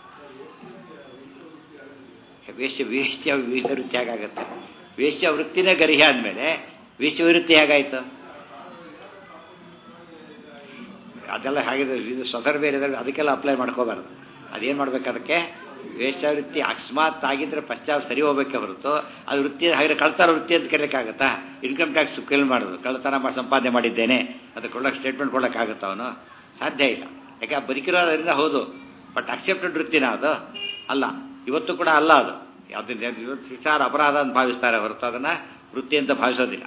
ವೇಶ್ಯ ವೇಶ್ಯ ವಿವಿಧ ವೃತ್ತಿ ಹೇಗಾಗತ್ತೆ ವೇಶ್ಯ ವೃತ್ತಿನೇ ಗರಿಹ ಆದಮೇಲೆ ವೇಶ್ಯ ವೃತ್ತಿ ಹೇಗಾಯ್ತು ಅದೆಲ್ಲ ಹಾಗಿದ್ರೆ ಇದು ಸ್ವತರ್ ಬೇರೆ ಇದಾವೆ, ಅದಕ್ಕೆಲ್ಲ ಅಪ್ಲೈ ಮಾಡ್ಕೋಬಾರ್ದು ಅದೇನು ಮಾಡ್ಬೇಕು ಅದಕ್ಕೆ ವೇಶ್ಯಾವೃತ್ತಿ ಅಕಸ್ಮಾತ್ ಆಗಿದ್ರೆ ಪಶ್ಚಾತ್ ಸರಿ ಹೋಗಬೇಕೆ ಹೊರತು ಅದು ವೃತ್ತಿ ಹಾಗೆ ಕಳ್ತಾರ ವೃತ್ತಿ ಅಂತ ಕರೆಯೋಕ್ಕಾಗತ್ತಾ ಇನ್ಕಮ್ ಟ್ಯಾಕ್ಸ್ ಕ್ಲೇಮ್ ಮಾಡೋದು ಕಳ್ತನ ಮಾಡಿ ಸಂಪಾದನೆ ಮಾಡಿದ್ದೇನೆ ಅದು ಕೊಡೋಕೆ ಸ್ಟೇಟ್ಮೆಂಟ್ ಕೊಡೋಕ್ಕಾಗತ್ತ ಅವನು ಸಾಧ್ಯ ಇಲ್ಲ ಯಾಕೆ ಆ ಬದುಕಿರೋದ್ರಿಂದ ಹೌದು ಬಟ್ ಅಕ್ಸೆಪ್ಟೆಡ್ ವೃತ್ತಿನ ಅದು ಅಲ್ಲ ಇವತ್ತು ಕೂಡ ಅಲ್ಲ ಅದು ಅದನ್ನ ಇವತ್ತು ವಿಚಾರ ಅಪರಾಧ ಅಂತ ಭಾವಿಸ್ತಾರೆ ಹೊರತು ಅದನ್ನು ವೃತ್ತಿ ಅಂತ ಭಾವಿಸೋದಿಲ್ಲ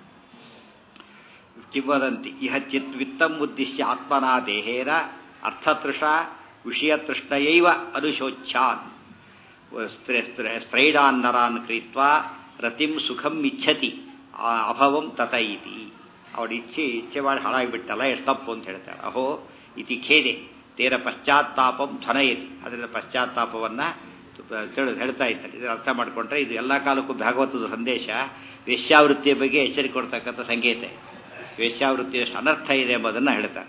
ಕಿಂವದಂತಿ ಇಹ ಚಿತ್ ವಿತ್ತಂ ಉದ್ದೇಶ್ಯ ಆತ್ಮನಾ ದೇಹೇನ ಅರ್ಥತೃಷ ವಿಷಯತೃಷ್ಣಯೈವ ಅನುಶೋಚ್ಯಾನ್ ಸ್ತ್ರೈಡಾನ್ ನರಾನ್ ಕ್ರೀತ್ವಾ ರತಿಂ ಸುಖಂ ಇಚ್ಛತಿ ಆ ಅಭವಂ ತತ ಇತಿ ಅವಳ ಇಚ್ಛೆ ಇಚ್ಛೆ ಮಾಡಿ ಹಾಳಾಗಿಬಿಟ್ಟಲ್ಲ ಎಷ್ಟು ತಪ್ಪು ಅಂತ ಹೇಳ್ತಾರೆ ಅಹೋ ಇತಿ ಖೇದೆ ತೇರ ಪಶ್ಚಾತ್ತಾಪಂ ಧ್ವನಯತಿ ಅದರಿಂದ ಪಶ್ಚಾತ್ತಾಪವನ್ನು ತಿಳಿ ಹೇಳ್ತಾ ಇದ್ದಾರೆ ಇದನ್ನು ಅರ್ಥ ಮಾಡಿಕೊಂಡ್ರೆ ಇದು ಎಲ್ಲ ಕಾಲಕ್ಕೂ ಭಾಗವತದ ಸಂದೇಶ ವೇಶ್ಯಾವೃತ್ತಿಯ ಬಗ್ಗೆ ಎಚ್ಚರಿಕೆ ಕೊಡ್ತಕ್ಕಂಥ ಸಂಕೇತ ಇದೆ. ವೇಶ್ಯಾವೃತ್ತಿ ಎಷ್ಟು ಅನರ್ಥ ಇದೆ ಎಂಬುದನ್ನು ಹೇಳ್ತಾರೆ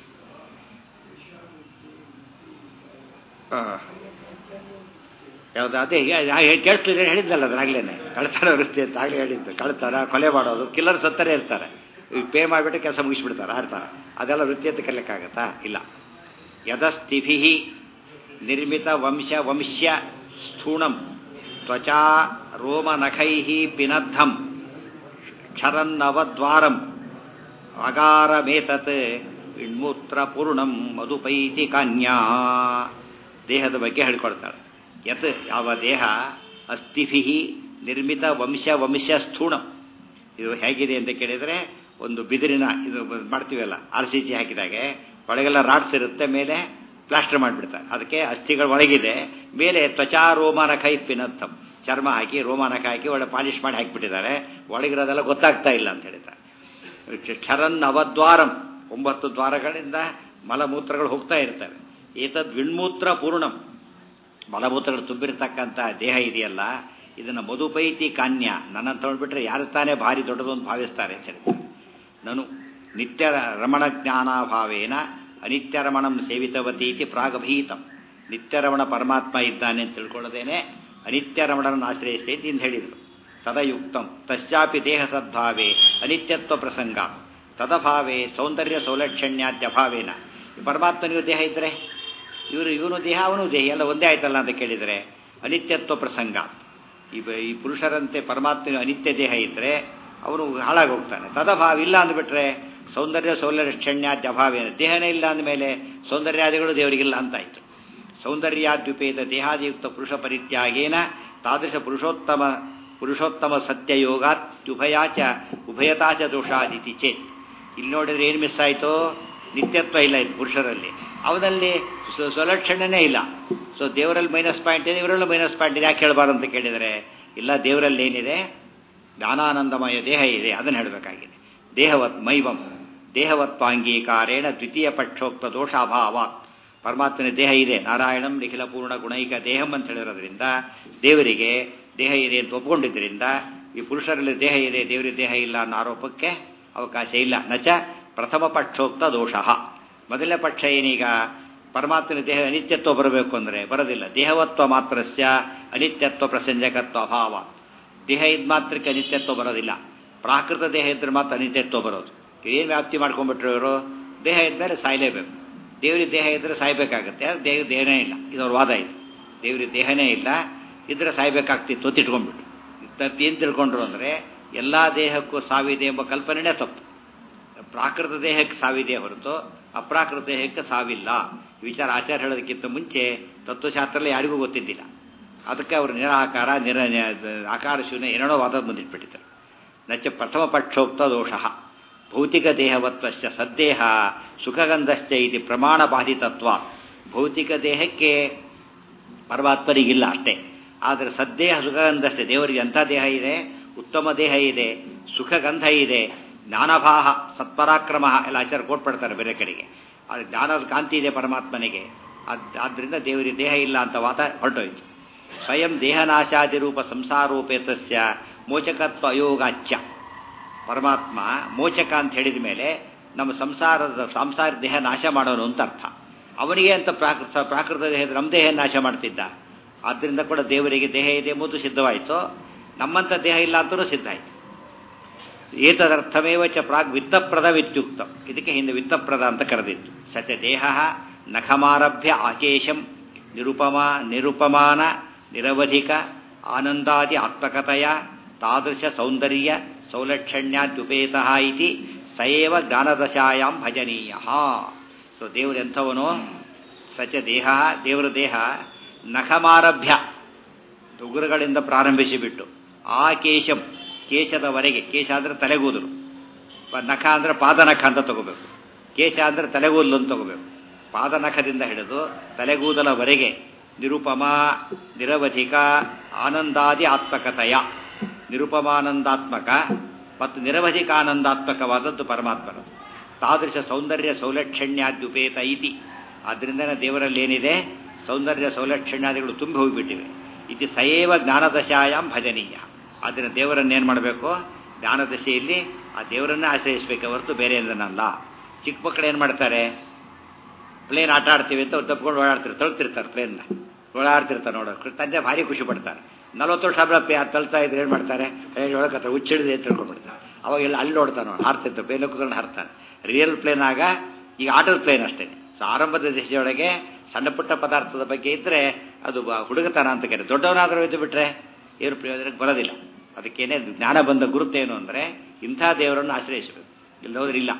ಯಾವುದು ಅದೇ ಕೇಳಿಸ್ಲಿಲ್ಲ ಹೇಳಿದ್ದಲ್ಲ ಅದನ್ನಾಗ್ಲೇನೆ ಕಳ್ತನ ವೃತ್ತಿ ಅಂತ ಆಗಲೇ ಹೇಳಿದ್ದು ಕಳ್ತನ ಕೊಲೆ ಮಾಡೋದು ಕಿಲ್ಲರ್ ಸತ್ತರೇ ಇರ್ತಾರೆ ಪೇ ಮಾಡಿಬಿಟ್ಟು ಕೆಲಸ ಮುಗಿಸ್ಬಿಡ್ತಾರೆ ಆಡ್ತಾರೆ ಅದೆಲ್ಲ ವೃತ್ತಿ ಅಂತ ಕಲಿಯಕ್ಕಾಗತ್ತಾ ಇಲ್ಲ ಯದಸ್ತಿಭಿ ನಿರ್ಮಿತ ವಂಶ ವಂಶ್ಯ ಸ್ಥೂಣಂ ತ್ವಚಾ ರೋಮನಖೈ ಪಿನದ್ಧಂ ಕ್ಷರನ್ನವದ್ವಾರಂ ಅಗಾರಮೇತತ್ ವಿಣ್ಮೂತ್ರ ಪೂರ್ಣಂ ಮಧುಪೈತಿ ಕನ್ಯಾ ದೇಹದ ಬಗ್ಗೆ ಹೇಳ್ಕೊಡ್ತಾಳೆ ಯತ್ ಯಾವ ದೇಹ ಅಸ್ಥಿಭಿ ನಿರ್ಮಿತ ವಂಶ ವಂಶ ಸ್ಥೂಣಂ ಇದು ಹೇಗಿದೆ ಅಂತ ಕೇಳಿದರೆ ಒಂದು ಬಿದಿರಿನ ಇದು ಮಾಡ್ತೀವಲ್ಲ ಆರ್ ಸಿ ಜಿ ಹಾಕಿದಾಗೆ ಒಳಗೆಲ್ಲ ರಾಡ್ಸ್ ಇರುತ್ತೆ ಮೇಲೆ ಪ್ಲಾಸ್ಟರ್ ಮಾಡಿಬಿಡ್ತಾರೆ ಅದಕ್ಕೆ ಅಸ್ಥಿಗಳ ಒಳಗಿದೆ ಮೇಲೆ ತ್ವಚಾ ರೋಮಾನಕ ಇಪ್ಪಿನಂತಂ ಚರ್ಮ ಹಾಕಿ ರೋಮಾನಕ ಹಾಕಿ ಒಳ್ಳೆ ಪಾಲಿಶ್ ಮಾಡಿ ಹಾಕಿಬಿಟ್ಟಿದ್ದಾರೆ ಒಳಗಿರೋದೆಲ್ಲ ಗೊತ್ತಾಗ್ತಾ ಇಲ್ಲ ಅಂತ ಹೇಳಿದ್ದಾರೆ ಕ್ಷರನ್ ಅವದ್ವಾರಂ ಒಂಬತ್ತು ದ್ವಾರಗಳಿಂದ ಮಲಮೂತ್ರಗಳು ಹೋಗ್ತಾ ಇರ್ತವೆ ಏತದ್ ವಿಣ್ಮೂತ್ರ ಪೂರ್ಣಂ ಮಲಮೂತ್ರಗಳು ತುಂಬಿರ್ತಕ್ಕಂಥ ದೇಹ ಇದೆಯಲ್ಲ ಇದನ್ನು ಮಧುಪೈತಿ ಕಾನ್ಯ ನನ್ನ ತೊಗೊಂಡ್ಬಿಟ್ರೆ ಯಾರು ತಾನೇ ಭಾರಿ ದೊಡ್ಡದು ಅಂತ ಭಾವಿಸ್ತಾರೆ ಅಂತ ಹೇಳ್ತಾರೆ ನಾನು ನಿತ್ಯ ರಮಣ ಜ್ಞಾನಾಭಾವೇನ ಅನಿತ್ಯ ರಮಣಂ ಸೇವಿತವತಿ ಇತಿ ಪ್ರಾಗಭೀತಂ ನಿತ್ಯರಮಣ ಪರಮಾತ್ಮ ಇದ್ದಾನೆ ಅಂತ ತಿಳ್ಕೊಳ್ಳೋದೇನೆ ಅನಿತ್ಯ ರಮಣನನ್ನು ಆಶ್ರಯಿಸ್ತೈತಿ ಅಂತ ಹೇಳಿದರು ತದಯುಕ್ತಂ ತಶ್ಚಾಪಿ ದೇಹ ಸದ್ಭಾವೇ ಅನಿತ್ಯತ್ವ ಪ್ರಸಂಗ ತದಭಾವೇ ಸೌಂದರ್ಯ ಸೌಲಕ್ಷಣ್ಯಾದ್ಯಭಾವೇನ ಪರಮಾತ್ಮನಿಗೂ ದೇಹ ಇದ್ದರೆ ಇವರು ಇವನು ದೇಹ ಅವನು ದೇಹ ಎಲ್ಲ ಒಂದೇ ಆಯ್ತಲ್ಲ ಅಂತ ಕೇಳಿದರೆ ಅನಿತ್ಯತ್ವ ಪ್ರಸಂಗ ಈ ಈ ಪುರುಷರಂತೆ ಪರಮಾತ್ಮನ ಅನಿತ್ಯ ದೇಹ ಇದ್ದರೆ ಅವನು ಹಾಳಾಗಿ ಹೋಗ್ತಾನೆ ತದಭಾವ ಇಲ್ಲ ಅಂದ್ಬಿಟ್ರೆ ಸೌಂದರ್ಯ ಸೌಲಕ್ಷಣ್ಯಾದ್ಯ ಅಭಾವೇನ ದೇಹನೇ ಇಲ್ಲ ಅಂದಮೇಲೆ ಸೌಂದರ್ಯಾದಿಗಳು ದೇವರಿಗಿಲ್ಲ ಅಂತಾಯಿತು ಸೌಂದರ್ಯಾದ್ಯುಪೇತ ದೇಹಾದಿಯುಕ್ತ ಪುರುಷ ಪರಿತ್ಯಾಗೇನ ತಾದೃಶ ಪುರುಷೋತ್ತಮ ಪುರುಷೋತ್ತಮ ಸತ್ಯಯೋಗಾತ್ ಉಭಯಾಚ ಉಭಯತಾಚ ದೋಷಾದಿತಿ ಚೇತ್ ಇಲ್ಲಿ ನೋಡಿದ್ರೆ ಏನು ಮಿಸ್ ಆಯಿತು ನಿತ್ಯತ್ವ ಇಲ್ಲ ಇದು ಪುರುಷರಲ್ಲಿ ಅವನಲ್ಲಿ ಸ್ವಲಕ್ಷಣನೇ ಇಲ್ಲ ಸೊ ದೇವರಲ್ಲಿ ಮೈನಸ್ ಪಾಯಿಂಟ್ ಇದೆ ಇವರಲ್ಲೂ ಮೈನಸ್ ಪಾಯಿಂಟ್ ಇದೆ ಯಾಕೆ ಹೇಳಬಾರ್ದು ಅಂತ ಕೇಳಿದರೆ ಇಲ್ಲ ದೇವರಲ್ಲಿ ಏನಿದೆ ಜ್ಞಾನಾನಂದಮಯ ದೇಹ ಇದೆ ಅದನ್ನು ಹೇಳಬೇಕಾಗಿದೆ ದೇಹವತ್ ಮೈವಂ ದೇಹವತ್ವಾಂಗೀಕಾರೇಣ ದ್ವಿತೀಯ ಪಕ್ಷೋಕ್ತ ದೋಷಾಭಾವಾತ್ ಪರಮಾತ್ಮನ ದೇಹ ಇದೆ ನಾರಾಯಣಂ ನಿಖಿಲ ಪೂರ್ಣ ಗುಣೈಕ ದೇಹಂ ಅಂತ ಹೇಳಿರೋದ್ರಿಂದ ದೇವರಿಗೆ ದೇಹ ಇದೆ ಅಂತ ಒಪ್ಕೊಂಡಿದ್ದರಿಂದ ಈ ಪುರುಷರಲ್ಲಿ ದೇಹ ಇದೆ ದೇವರಿಗೆ ದೇಹ ಇಲ್ಲ ಅನ್ನೋ ಆರೋಪಕ್ಕೆ ಅವಕಾಶ ಇಲ್ಲ ನಚ ಪ್ರಥಮ ಪಕ್ಷೋಕ್ತ ದೋಷ ಮೊದಲನೇ ಪಕ್ಷ ಏನೀಗ ಪರಮಾತ್ಮನ ದೇಹ ಅನಿತ್ಯತ್ವ ಬರಬೇಕು ಅಂದರೆ ಬರೋದಿಲ್ಲ ದೇಹವತ್ವ ಮಾತ್ರಸ್ಯ ಅನಿತ್ಯತ್ವ ಪ್ರಸಂಜಕತ್ವ ಅಭಾವ ದೇಹ ಇದ್ ಮಾತ್ರಕ್ಕೆ ಅನಿತ್ಯತ್ವ ಬರೋದಿಲ್ಲ ಪ್ರಾಕೃತ ದೇಹ ಇದ್ರೆ ಮಾತ್ರ ಅನಿತ್ಯತ್ವ ಬರೋದು ಏನು ವ್ಯಾಪ್ತಿ ಮಾಡ್ಕೊಂಡ್ಬಿಟ್ರು ಇವರು ದೇಹ ಇದ್ಮೇಲೆ ಸಾಯಲೇಬೇಕು ದೇವರಿಗೆ ದೇಹ ಇದ್ರೆ ಸಾಯ್ಬೇಕಾಗತ್ತೆ ದೇಹ ದೇಹನೇ ಇಲ್ಲ ಇದವ್ರ ವಾದ ಇದೆ ದೇವರಿಗೆ ದೇಹನೇ ಇಲ್ಲ ಇದ್ರೆ ಸಾಯ್ಬೇಕಾಗ್ತಿತ್ತು ಅಂತ ಇಟ್ಕೊಂಡ್ಬಿಟ್ಟು ತಪ್ಪು ಏನು ತಿಳ್ಕೊಂಡ್ರು ಅಂದರೆ ಎಲ್ಲ ದೇಹಕ್ಕೂ ಸಾವಿದೆ ಎಂಬ ಕಲ್ಪನೆನೇ ತಪ್ಪು ಪ್ರಾಕೃತ ದೇಹಕ್ಕೆ ಸಾವಿದೆ ಹೊರತು ಅಪ್ರಾಕೃತ ದೇಹಕ್ಕೆ ಸಾವಿಲ್ಲ ವಿಚಾರ ಆಚಾರ ಹೇಳೋದಕ್ಕಿಂತ ಮುಂಚೆ ತತ್ವಶಾಸ್ತ್ರದಲ್ಲಿ ಯಾರಿಗೂ ಗೊತ್ತಿದ್ದಿಲ್ಲ ಅದಕ್ಕೆ ಅವರು ನಿರಾಕಾರ ನಿರ ಆಕಾರ ಶೂನ್ಯ ಏನೇನೋ ವಾದ ಬಂದಿಟ್ಬಿಟ್ಟಿದ್ದಾರೆ ನಚ್ಚ ಪ್ರಥಮ ಪಕ್ಷೋಕ್ತ ದೋಷ ಭೌತಿಕ ದೇಹವತ್ವಶ್ಚ ಸದ್ದೇಹ ಸುಖಗಂಧಶ್ಚ ಇದು ಪ್ರಮಾಣ ಬಾಧಿತತ್ವ ಭೌತಿಕ ದೇಹಕ್ಕೆ ಪರಮಾತ್ಮರಿಗಿಲ್ಲ ಅಷ್ಟೇ ಆದರೆ ಸದ್ದೇಹ ಸುಖಗಂಧಶ್ಚ ದೇವರಿಗೆ ಅಂಥ ದೇಹ ಇದೆ ಉತ್ತಮ ದೇಹ ಇದೆ ಸುಖಗಂಧ ಇದೆ ಜ್ಞಾನಭಾಹ ಸತ್ಪರಾಕ್ರಮ ಎಲ್ಲ ಆಚಾರ ಕೊಟ್ಬಿಡ್ತಾರೆ ಬೇರೆ ಕಡೆಗೆ ಅದು ಜ್ಞಾನದ ಕಾಂತಿ ಇದೆ ಪರಮಾತ್ಮನಿಗೆ ಆದ್ದರಿಂದ ದೇವರಿಗೆ ದೇಹ ಇಲ್ಲ ಅಂತ ವಾದ ಹೊರಟೋಯ್ತು ಸ್ವಯಂ ದೇಹನಾಶಾದಿ ರೂಪ ಸಂಸಾರೋಪೇತಸ್ಯ ಮೋಚಕತ್ವ ಅಯೋಗಾಚ್ಯ ಪರಮಾತ್ಮ ಮೋಚಕ ಅಂತ ಹೇಳಿದ ಮೇಲೆ ನಮ್ಮ ಸಂಸಾರದ ಸಂಸಾರ ದೇಹ ನಾಶ ಮಾಡೋನು ಅಂತ ಅರ್ಥ ಅವನಿಗೆ ಅಂತ ಪ್ರಾಕೃತ ಪ್ರಾಕೃತ ದೇಹದ ನಮ್ಮ ದೇಹ ನಾಶ ಮಾಡ್ತಿದ್ದ ಆದ್ದರಿಂದ ಕೂಡ ದೇವರಿಗೆ ದೇಹ ಇದೆ ಎಂಬುದು ಸಿದ್ಧವಾಯಿತು ನಮ್ಮಂಥ ದೇಹ ಇಲ್ಲ ಅಂತಲೂ ಸಿದ್ಧ ಆಯಿತು ಏತದರ್ಥಮೇವ ಚ ಪ್ರಾಗ್ ವಿತ್ತಪ್ರದ ವಿತ್ಯುಕ್ತ ಇದಕ್ಕೆ ಹಿಂದೆ ವಿತ್ತಪ್ರದ ಅಂತ ಕರೆದಿತ್ತು ಸತ್ಯ ದೇಹ ನಖಮಾರಭ್ಯ ಆಕೇಶಂ ನಿರುಪಮಾ ನಿರುಪಮಾನ ನಿರವಧಿಕ ಆನಂದಾದಿ ಆತ್ಮಕತೆಯ ತಾದೃಶ ಸೌಂದರ್ಯ ಸೌಲಕ್ಷಣ್ಯಾದ್ಯುಪೇತಃ ಇತಿ ಸಯೇವ ಜ್ಞಾನದಶಾಯಾಂ ಭಜನೀಯ ಸೊ ದೇವರು ಎಂಥವನು ಸಚ ದೇಹ ದೇವರ ದೇಹ ನಖಮಾರಭ್ಯ ದುಗುರುಗಳಿಂದ ಪ್ರಾರಂಭಿಸಿಬಿಟ್ಟು ಆ ಕೇಶಂ ಕೇಶದವರೆಗೆ ಕೇಶ ಅಂದರೆ ತಲೆಗೂದಲು ನಖ ಅಂದರೆ ಪಾದನಖ ಅಂತ ತಗೋಬೇಕು ಕೇಶ ಅಂದರೆ ತಲೆಗೂದಲು ಅಂತ ತಗೋಬೇಕು ಪಾದನಖದಿಂದ ಹಿಡಿದು ತಲೆಗೂದಲವರೆಗೆ ನಿರುಪಮ ನಿರವಧಿಕ ಆನಂದಾದಿ ಆತ್ಮಕತೆಯ ನಿರುಪಮಾನಂದಾತ್ಮಕ ಮತ್ತು ನಿರವಧಿಕ ಆನಂದಾತ್ಮಕವಾದದ್ದು ಪರಮಾತ್ಮನ ತಾದೃಶ ಸೌಂದರ್ಯ ಸೌಲಕ್ಷಣ್ಯಾದ್ಯುಪೇತ ಇತಿ ಆದ್ದರಿಂದನೇ ದೇವರಲ್ಲಿ ಏನಿದೆ ಸೌಂದರ್ಯ ಸೌಲಕ್ಷಣ್ಯಾದಿಗಳು ತುಂಬಿ ಹೋಗಿಬಿಟ್ಟಿವೆ ಇತಿ ಸಯೇವ ಜ್ಞಾನದಶಾಯಾಮ್ ಭಜನೀಯ ಆದ್ದರಿಂದ ದೇವರನ್ನೇನು ಮಾಡಬೇಕು ಜ್ಞಾನದಶೆಯಲ್ಲಿ ಆ ದೇವರನ್ನೇ ಆಶ್ರಯಿಸಬೇಕೆ ಹೊರತು ಬೇರೆ ಏನಲ್ಲ ಚಿಕ್ಕ ಮಕ್ಕಳು ಏನು ಮಾಡ್ತಾರೆ ಪ್ಲೇನ್ ಆಟ ಆಡ್ತೀವಿ ಅಂತ ಅವ್ರು ತಪ್ಕೊಂಡು ಓಡಾಡ್ತಿರ್ತಾರೆ ತಳ್ತಿರ್ತಾರೆ ಪ್ಲೇನ್ನ ಓಡಾಡ್ತಿರ್ತಾರೆ ನೋಡೋರು ತಂದೆ ಭಾರಿ ಖುಷಿ ಪಡ್ತಾರೆ ನಲ್ವತ್ತು ವರ್ಷ ಹಬ್ಬ ತಳ್ತಾ ಇದ್ರೆ ಏನು ಮಾಡ್ತಾರೆ ಒಳಗತ್ತಾರೆ ಹುಚ್ಚಿಡಿದೆ ಅಂತ ತಿಳ್ಕೊಂಡ್ಬಿಡ್ತಾರೆ ಅವಾಗ ಎಲ್ಲ ಅಲ್ಲಿ ನೋಡ್ತಾನೆ ಹಾರ್ತಿರ್ತಾರೆ ಪ್ಲೇನ್ ಕೂತ್ಕೊಂಡು ಹಾರ್ತಾನೆ ರಿಯಲ್ ಪ್ಲೇನ್ ಆಗ ಈಗ ಆಟದ ಪ್ಲೇನ್ ಅಷ್ಟೇ ಸೊ ಆರಂಭದ ದಶೆಯೊಳಗೆ ಸಣ್ಣ ಪುಟ್ಟ ಪದಾರ್ಥದ ಬಗ್ಗೆ ಇದ್ದರೆ ಅದು ಹುಡುಗತನ ಅಂತ ಕರೆ ದೊಡ್ಡವನಾದರೂ ಇದ್ದು ಬಿಟ್ರೆ ಏನು ಪ್ರಯೋಜನಕ್ಕೆ ಬರೋದಿಲ್ಲ ಅದಕ್ಕೇನೆ ಜ್ಞಾನ ಬಂದ ಗುರುತೇನು ಅಂದರೆ ಇಂಥ ದೇವರನ್ನು ಆಶ್ರಯಿಸಬೇಕು ಇಲ್ಲಿ ಹೋದ್ರೆ ಇಲ್ಲ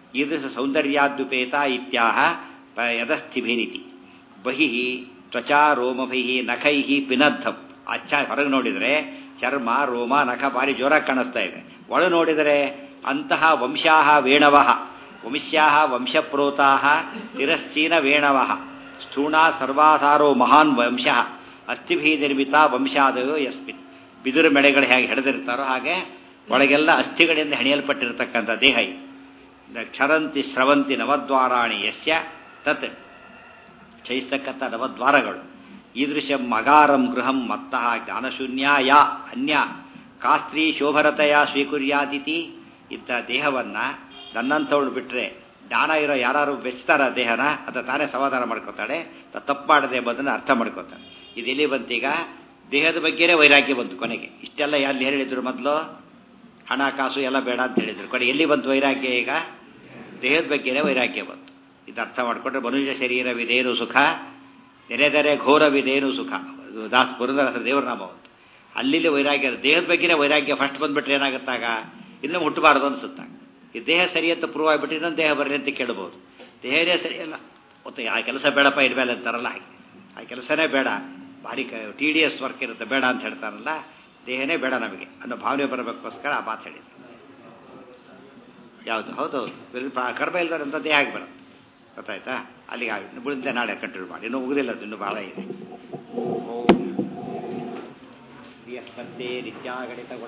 ಈದೃಶ ಸೌಂದರ್ಯಾದ್ಯುಪೇತ ಇತ್ಯಾಹ ಪ- ಯದಸ್ಥಿಭಿನಿತಿ ಬಹಿ ತ್ವಚಾ ರೋಮಭಿ ನಖೈ ಪಿನದ್ಧಂ ಅಚ್ಚ ಹೊರಗೆ ನೋಡಿದರೆ ಚರ್ಮ ರೋಮ ನಖ ಭಾರಿ ಜೋರಾಗಿ ಕಾಣಿಸ್ತಾ ಇದೆ ಒಳ ನೋಡಿದರೆ ಅಂತಹ ವಂಶಾಹ ವೇಣವಃ ವಂಶ್ಯಾಹ ವಂಶಪ್ರೋತಾಹ ತಿರಶ್ಚೀನ ವೇಣವಃ ಸ್ಥೂಣಾ ಸರ್ವಾಧಾರೋ ಮಹಾನ್ ವಂಶಃ ಅಸ್ಥಿಭಿ ನಿರ್ಮಿತ ವಂಶಾದಯೋ ಯಸ್ಮಿನ್ ಬಿದಿರು ಮೆಳೆಗಳು ಹೇಗೆ ಹೆಡೆದಿರ್ತಾರೋ ಹಾಗೆ ಒಳಗೆಲ್ಲ ಅಸ್ಥಿಗಳಿಂದ ಹೆಣೆಯಲ್ಪಟ್ಟಿರತಕ್ಕಂಥ ದೇಹ ಇದು ನ ಕ್ಷರಂತಿ ಸ್ರವಂತಿ ನವದ್ವಾರಾಣಿ ಯಸ್ಯ ತತ್ ಕ್ಷಯಿಸ್ತಕ್ಕಂಥ ನವದ್ವಾರಗಳು ಈದೃಶಂ ಅಗಾರಂ ಗೃಹಂ ಮತ್ತಃ ಜ್ಞಾನಶೂನ್ಯ ಯಾ ಅನ್ಯ ಕಾಸ್ತ್ರೀ ಶೋಭರತೆಯ ಸ್ವೀಕುರ್ಯಾದಿತಿ ಇಂಥ ದೇಹವನ್ನು ನನ್ನಂಥವಳು ಬಿಟ್ಟರೆ ಜ್ಞಾನ ಇರೋ ಯಾರು ಬೆಚ್ತಾರ ದೇಹನ ಅಥವಾ ತಾನೇ ಸಮಾಧಾನ ಮಾಡ್ಕೋತಾಳೆ ತ- ತಪ್ಪು ಮಾಡದೆ ಎಂಬುದನ್ನು ಅರ್ಥ ಮಾಡ್ಕೋತಾಳೆ ಇದು ಎಲ್ಲಿ ಬಂತೀಗ ದೇಹದ ಬಗ್ಗೆನೇ ವೈರಾಗ್ಯ ಬಂತು ಕೊನೆಗೆ ಇಷ್ಟೆಲ್ಲ ಎಲ್ಲಿ ಹೇಳಿದ್ರು ಮೊದಲು ಹಣ ಕಾಸು ಎಲ್ಲ ಬೇಡ ಅಂತ ಹೇಳಿದ್ರು ಕೊನೆ ಎಲ್ಲಿ ಬಂತು ವೈರಾಗ್ಯ ಈಗ ದೇಹದ ಬಗ್ಗೆನೇ ವೈರಾಗ್ಯ ಬಂತು ಇದು ಅರ್ಥ ಮಾಡಿಕೊಂಡ್ರೆ ಮನುಷ್ಯ ಶರೀರವಿದೇನು ಸುಖ ನೆರೆದರೆ ಘೋರವಿದೇನು ಸುಖ ಇದು ದಾಸ್ ಪುರಂದರಸ ದೇವರ ನಾಮ ಅವತ್ತು ಅಲ್ಲಿ ವೈರಾಗ್ಯ ದೇಹದ ಬಗ್ಗೆನೇ ವೈರಾಗ್ಯ ಫಸ್ಟ್ ಬಂದ್ಬಿಟ್ರೆ ಏನಾಗುತ್ತಾಗ ಇನ್ನೂ ಹುಟ್ಟಬಾರ್ದು ಅನ್ಸುತ್ತಾಗ ಈ ದೇಹ ಸರಿ ಅಂತ ಪ್ರೂವ್ ಆಗಿಬಿಟ್ಟು ಇನ್ನೊಂದು ದೇಹ ಬರಲಿ ಅಂತ ಕೇಳ್ಬೋದು ದೇಹನೇ ಸರಿಯಲ್ಲ ಮತ್ತು ಆ ಕೆಲಸ ಬೇಡಪ್ಪ ಇನ್ಮೇಲೆ ಅಂತಾರಲ್ಲ ಹಾಗೆ ಆ ಕೆಲಸನೇ ಬೇಡ ಭಾರಿ ಟಿ ಡಿ ಎಸ್ ವರ್ಕ್ ಇರುತ್ತೆ ಬೇಡ ಅಂತ ಹೇಳ್ತಾರಲ್ಲ ದೇಹನೇ ಬೇಡ ನಮಗೆ ಅನ್ನೋ ಭಾವನೆ ಬರಬೇಕೋಸ್ಕರ ಆ ಮಾತು ಹೇಳಿದ್ರು ಯಾವುದು ಹೌದು ಕರ್ಮ ಇಲ್ದಂಥ ದೇಹ ಆಗಿ ಬರುತ್ತೆ ಗೊತ್ತಾಯ್ತಾ ಅಲ್ಲಿಗೆ ಆಗಿ ಮುಂದೆ ನಾಳೆ ಕಂಟಿನ್ಯೂ ಮಾಡಿ ಇನ್ನೂ ಮುಗಿದಿಲ್ಲ ಅದು ಇನ್ನೂ ಭಾಳ ಇದೆ ಓಂ ನಿತ್ಯಾಗಣಿತ ಗುಣ